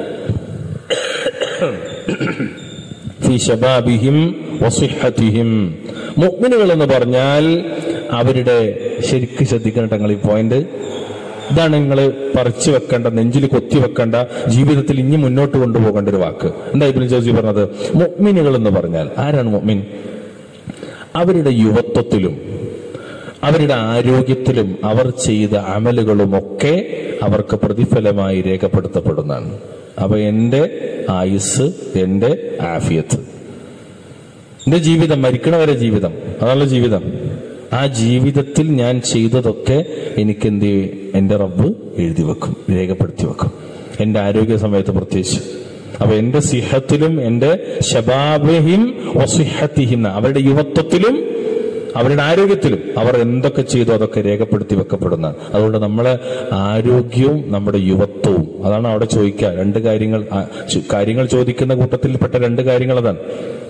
ഫി ശബാബിഹിം വസിഹത്തിഹിം മുഅ്മിനുകൾ എന്ന് പറഞ്ഞാൽ അവരുടെ ശരിക്ക് ശ്രദ്ധിക്കണം നിങ്ങൾ ഈ പോയിന്റ് ഇതാണ് നിങ്ങൾ പറിച്ചു വെക്കേണ്ട നെഞ്ചിൽ കൊത്തി വെക്കേണ്ട ജീവിതത്തിൽ ഇനി മുന്നോട്ട് കൊണ്ടുപോകേണ്ട ഒരു വാക്ക് എന്താ ഇബിൻ ജോസി പറഞ്ഞത് മുഅ്മിനുകൾ എന്ന് പറഞ്ഞാൽ ആരാണ് മുഅ്മിൻ അവരുടെ യുവത്വത്തിലും അവരുടെ ആരോഗ്യത്തിലും അവർ ചെയ്ത അമലുകളുമൊക്കെ അവർക്ക് പ്രതിഫലമായി രേഖപ്പെടുത്തപ്പെടുന്നതാണ് അപ്പൊ എന്റെ ആയുസ് എന്റെ ആഫിയത്ത് എന്റെ ജീവിതം മരിക്കണവരെ ജീവിതം അതാണ് ജീവിതം ആ ജീവിതത്തിൽ ഞാൻ ചെയ്തതൊക്കെ എനിക്ക് എന്ത് ചെയ്യും? എന്റെ റബ്ബ് എഴുതി വെക്കും രേഖപ്പെടുത്തി വെക്കും എന്റെ ആരോഗ്യ സമയത്ത് പ്രത്യേകിച്ച് അപ്പൊ എന്റെ സിഹത്തിലും എന്റെ ശബാബിഹിം വസിഹത്തിഹിം അവരുടെ യുവത്വത്തിലും അവരുടെ ആരോഗ്യത്തിലും അവർ എന്തൊക്കെ ചെയ്തു അതൊക്കെ രേഖപ്പെടുത്തി വെക്കപ്പെടുന്നതാണ് അതുകൊണ്ട് നമ്മളെ ആരോഗ്യവും നമ്മുടെ യുവത്വവും അതാണ് അവിടെ ചോദിക്കുക രണ്ട് കാര്യങ്ങൾ ആ, ചു- കാര്യങ്ങൾ ചോദിക്കുന്ന കൂട്ടത്തിൽപ്പെട്ട രണ്ട് കാര്യങ്ങൾ അതാണ്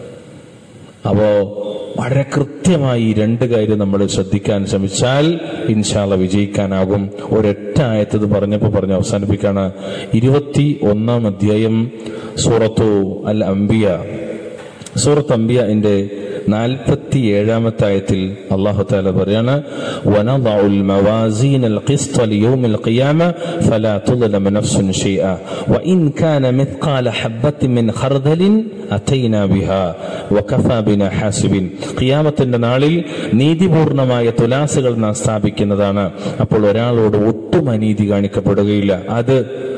അപ്പോ വളരെ കൃത്യമായി ഈ രണ്ട് കാര്യം നമ്മൾ ശ്രദ്ധിക്കാൻ ശ്രമിച്ചാൽ ഇൻഷാല്ല വിജയിക്കാനാകും ഒരൊറ്റ ആയത്തത് പറഞ്ഞപ്പോ പറഞ്ഞ് അവസാനിപ്പിക്കാണ് ഇരുപത്തി ഒന്നാം അധ്യായം സൂറത്തു അൽ അംബിയ സൂറത്ത് അംബിയന്റെ നാൽപ്പത്തി ഏഴാമത്തെ ആയത്തിൽ അള്ളാഹു താല പറയാണ് وَنَضَعُ الْمَوَازِينَ الْقِسْطَ لِيَوْمِ الْقِيَامَةِ فَلَا تُظْلَمُ نَفْسٌ شَيْئًا وَإِنْ كَانَ مِثْقَالَ حَبَّةٍ مِّنْ خَرْدَلٍ أَتَيْنَا بِهَا وَكَفَى بِنَا حَاسِبِينَ ഖിയാമത്തിന്റെ നാളിൽ നീതിപൂർണമായ തുലാസുകൾ നാം സ്ഥാപിക്കുന്നതാണ് അപ്പോൾ ഒരാളോട് ഒട്ടും അനീതി കാണിക്കപ്പെടുകയില്ല അത്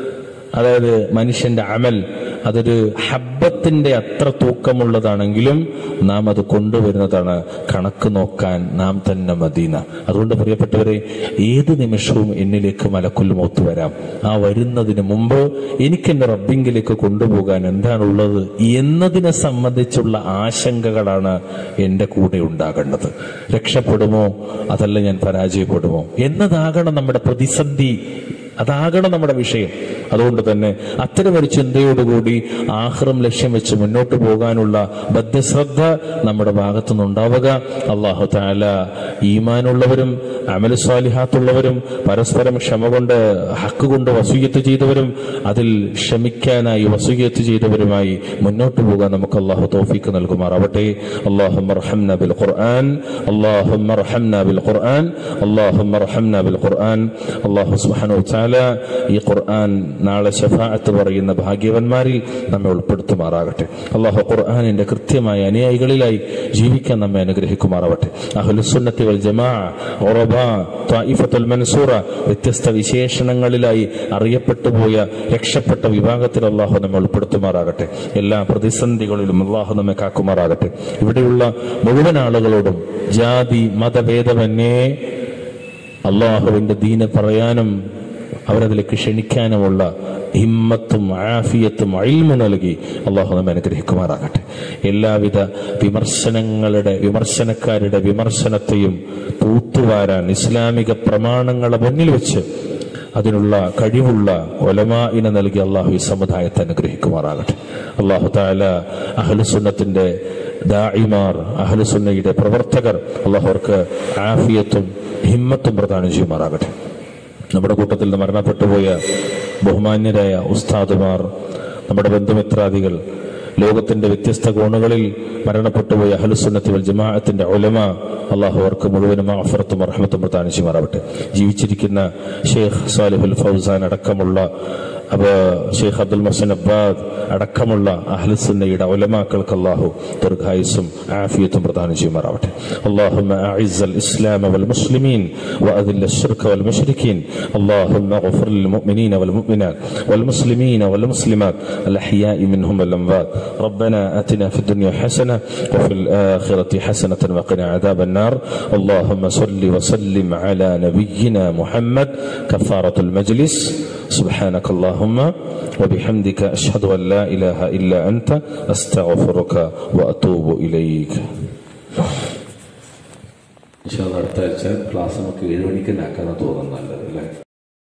അതായത് മനുഷ്യന്റെ അമൽ അതൊരു ഹബ്ബത്തിന്റെ അത്ര തൂക്കമുള്ളതാണെങ്കിലും നാം അത് കൊണ്ടുവരുന്നതാണ് കണക്ക് നോക്കാൻ നാം തന്നെ മദീന അതുകൊണ്ട് പ്രിയപ്പെട്ടവരെ ഏത് നിമിഷവും എന്നിലേക്ക് മലക്കുൽ മൗത്ത് വരാം ആ വരുന്നതിന് മുമ്പ് എനിക്ക് എന്റെ റബ്ബിങ്കിലേക്ക് കൊണ്ടുപോകാൻ എന്താണുള്ളത് എന്നതിനെ സംബന്ധിച്ചുള്ള ആശങ്കകളാണ് എന്റെ കൂടെ ഉണ്ടാകേണ്ടത് രക്ഷപ്പെടുമോ അതല്ല ഞാൻ പരാജയപ്പെടുമോ എന്നതാകണം നമ്മുടെ പ്രതിസന്ധി അതാകണം നമ്മുടെ വിഷയം അതുകൊണ്ട് തന്നെ അത്തരമൊരു ചിന്തയോടുകൂടി ആഹ്റം ലക്ഷ്യം വെച്ച് മുന്നോട്ട് പോകാനുള്ള ബദ്ധശ്രദ്ധ നമ്മുടെ ഭാഗത്തു നിന്നുണ്ടാവുക അള്ളാഹു താല ഈമാനുള്ളവരും അമൽ സ്വാലിഹാത്തുള്ളവരും പരസ്പരം ക്ഷമ കൊണ്ട് ഹക്ക് കൊണ്ട് വസൂയത്ത് ചെയ്തവരും അതിൽ ക്ഷമിക്കാനായി വസൂയത്ത് ചെയ്തവരുമായി മുന്നോട്ട് പോകാൻ നമുക്ക് അള്ളാഹു തോഫിക്ക് നൽകുമാറാവട്ടെ അള്ളാഹു റഹംന ബിൽ ഖുർആൻ അള്ളാഹു റഹംന ബിൽ ഖുർആൻ അള്ളാഹു റഹംന ബിൽ ഖുർആൻ അള്ളാഹു സുബ്ഹാനഹു തആല ഈ ഖുർആൻ നാളെ ശഫാഅത്ത് പറയുന്ന ഭാഗ്യവന്മാരിൽ നമ്മെ ഉൾപ്പെടുത്തുമാറാകട്ടെ അള്ളാഹു ഖുർആനിന്റെ കൃത്യമായ അനുയായികളിലായി ജീവിക്കാൻ നമ്മെ അനുഗ്രഹിക്കുമാറാവട്ടെ അഹ്ലുസുന്നത്തി വൽ ജമാ ഉറബ ത്വായിഫത്തുൽ മൻസൂറ വ്യത്യസ്ത വിശേഷണങ്ങളിലായി അറിയപ്പെട്ടു പോയ രക്ഷപ്പെട്ട വിഭാഗത്തിൽ അള്ളാഹു നമ്മെ ഉൾപ്പെടുത്തുമാറാകട്ടെ എല്ലാ പ്രതിസന്ധികളിലും അള്ളാഹു നമ്മെ കാക്കുമാറാകട്ടെ ഇവിടെയുള്ള മുഴുവൻ ആളുകളോടും ജാതി മതഭേദമന്യേ അള്ളാഹുവിന്റെ ദീന പറയാനും അവരതിലേക്ക് ക്ഷണിക്കാനുമുള്ള ഹിമ്മത്തും ആഫിയത്തും അയിൽമു നൽകി അള്ളാഹു നമ്മെ അനുഗ്രഹിക്കുമാറാകട്ടെ എല്ലാവിധ വിമർശനങ്ങളുടെ വിമർശനക്കാരുടെ വിമർശനത്തെയും തൂത്തുവാരാൻ ഇസ്ലാമിക പ്രമാണങ്ങളെ മുന്നിൽ വെച്ച് അതിനുള്ള കഴിവുള്ള ഒലമായിനെ നൽകി അള്ളാഹു ഈ സമുദായത്തെ അനുഗ്രഹിക്കുമാറാകട്ടെ അള്ളാഹു താല അഹ്ലുസുന്നത്തിന്റെ ദായിമാർ അഹ്ലുസുന്നയുടെ പ്രവർത്തകർ അള്ളാഹു അവർക്ക് ആഫിയത്തും ഹിമ്മത്തും പ്രദാനം ചെയ്യുമാറാകട്ടെ നമ്മുടെ കൂട്ടത്തിൽ നിന്ന് മരണപ്പെട്ടുപോയ ബഹുമാന്യരായ ഉസ്താദുമാർ നമ്മുടെ ബന്ധുമിത്രാദികൾ ലോകത്തിന്റെ വ്യത്യസ്ത കോണുകളിൽ മരണപ്പെട്ടുപോയ അഹലുസുന്നത്തി വൽ ജമാഅത്തിന്റെ ഒലമ അള്ളാഹു അവർക്ക് മുഴുവനും അഫറത്തും അർഹമത്തും പ്രദാനം ചെയ്യുമാറാവട്ടെ ജീവിച്ചിരിക്കുന്ന ഷെയ്ഖ് സാലിഹുൽ ഫൗസാൻ അടക്കമുള്ള അപ്പൊ ഷെയ്ഖ് അബ്ദുൽ മൊഹസൻ അബ്ബാദ് അടക്കമുള്ള അഹ്ലുസുന്നയുടെ ഒലമാക്കൾക്ക് അള്ളാഹു ദീർഘായുസും ആഫിയത്തും പ്രദാനം ചെയ്യുമാറാവട്ടെ اللهم أعز الإسلام والمسلمين وأذل الشرك والمشركين اللهم اغفر للمؤمنين والمؤمنات والمسلمين والمسلمات الأحياء منهم والأموات ربنا آتنا في الدنيا حسنة وفي الآخرة حسنة وقنا عذاب النار اللهم صل وسلم على نبينا محمد كفارة المجلس سبحانك اللهم وبحمدك أشهد أن لا إله إلا أنت أستغفرك وأتوب إليك അടുത്ത ആഴ്ച ക്ലാസ് നമുക്ക് ഏഴ് മണിക്ക് ആക്കാന്ന് തോന്നുന്നു നല്ലത് അല്ലേ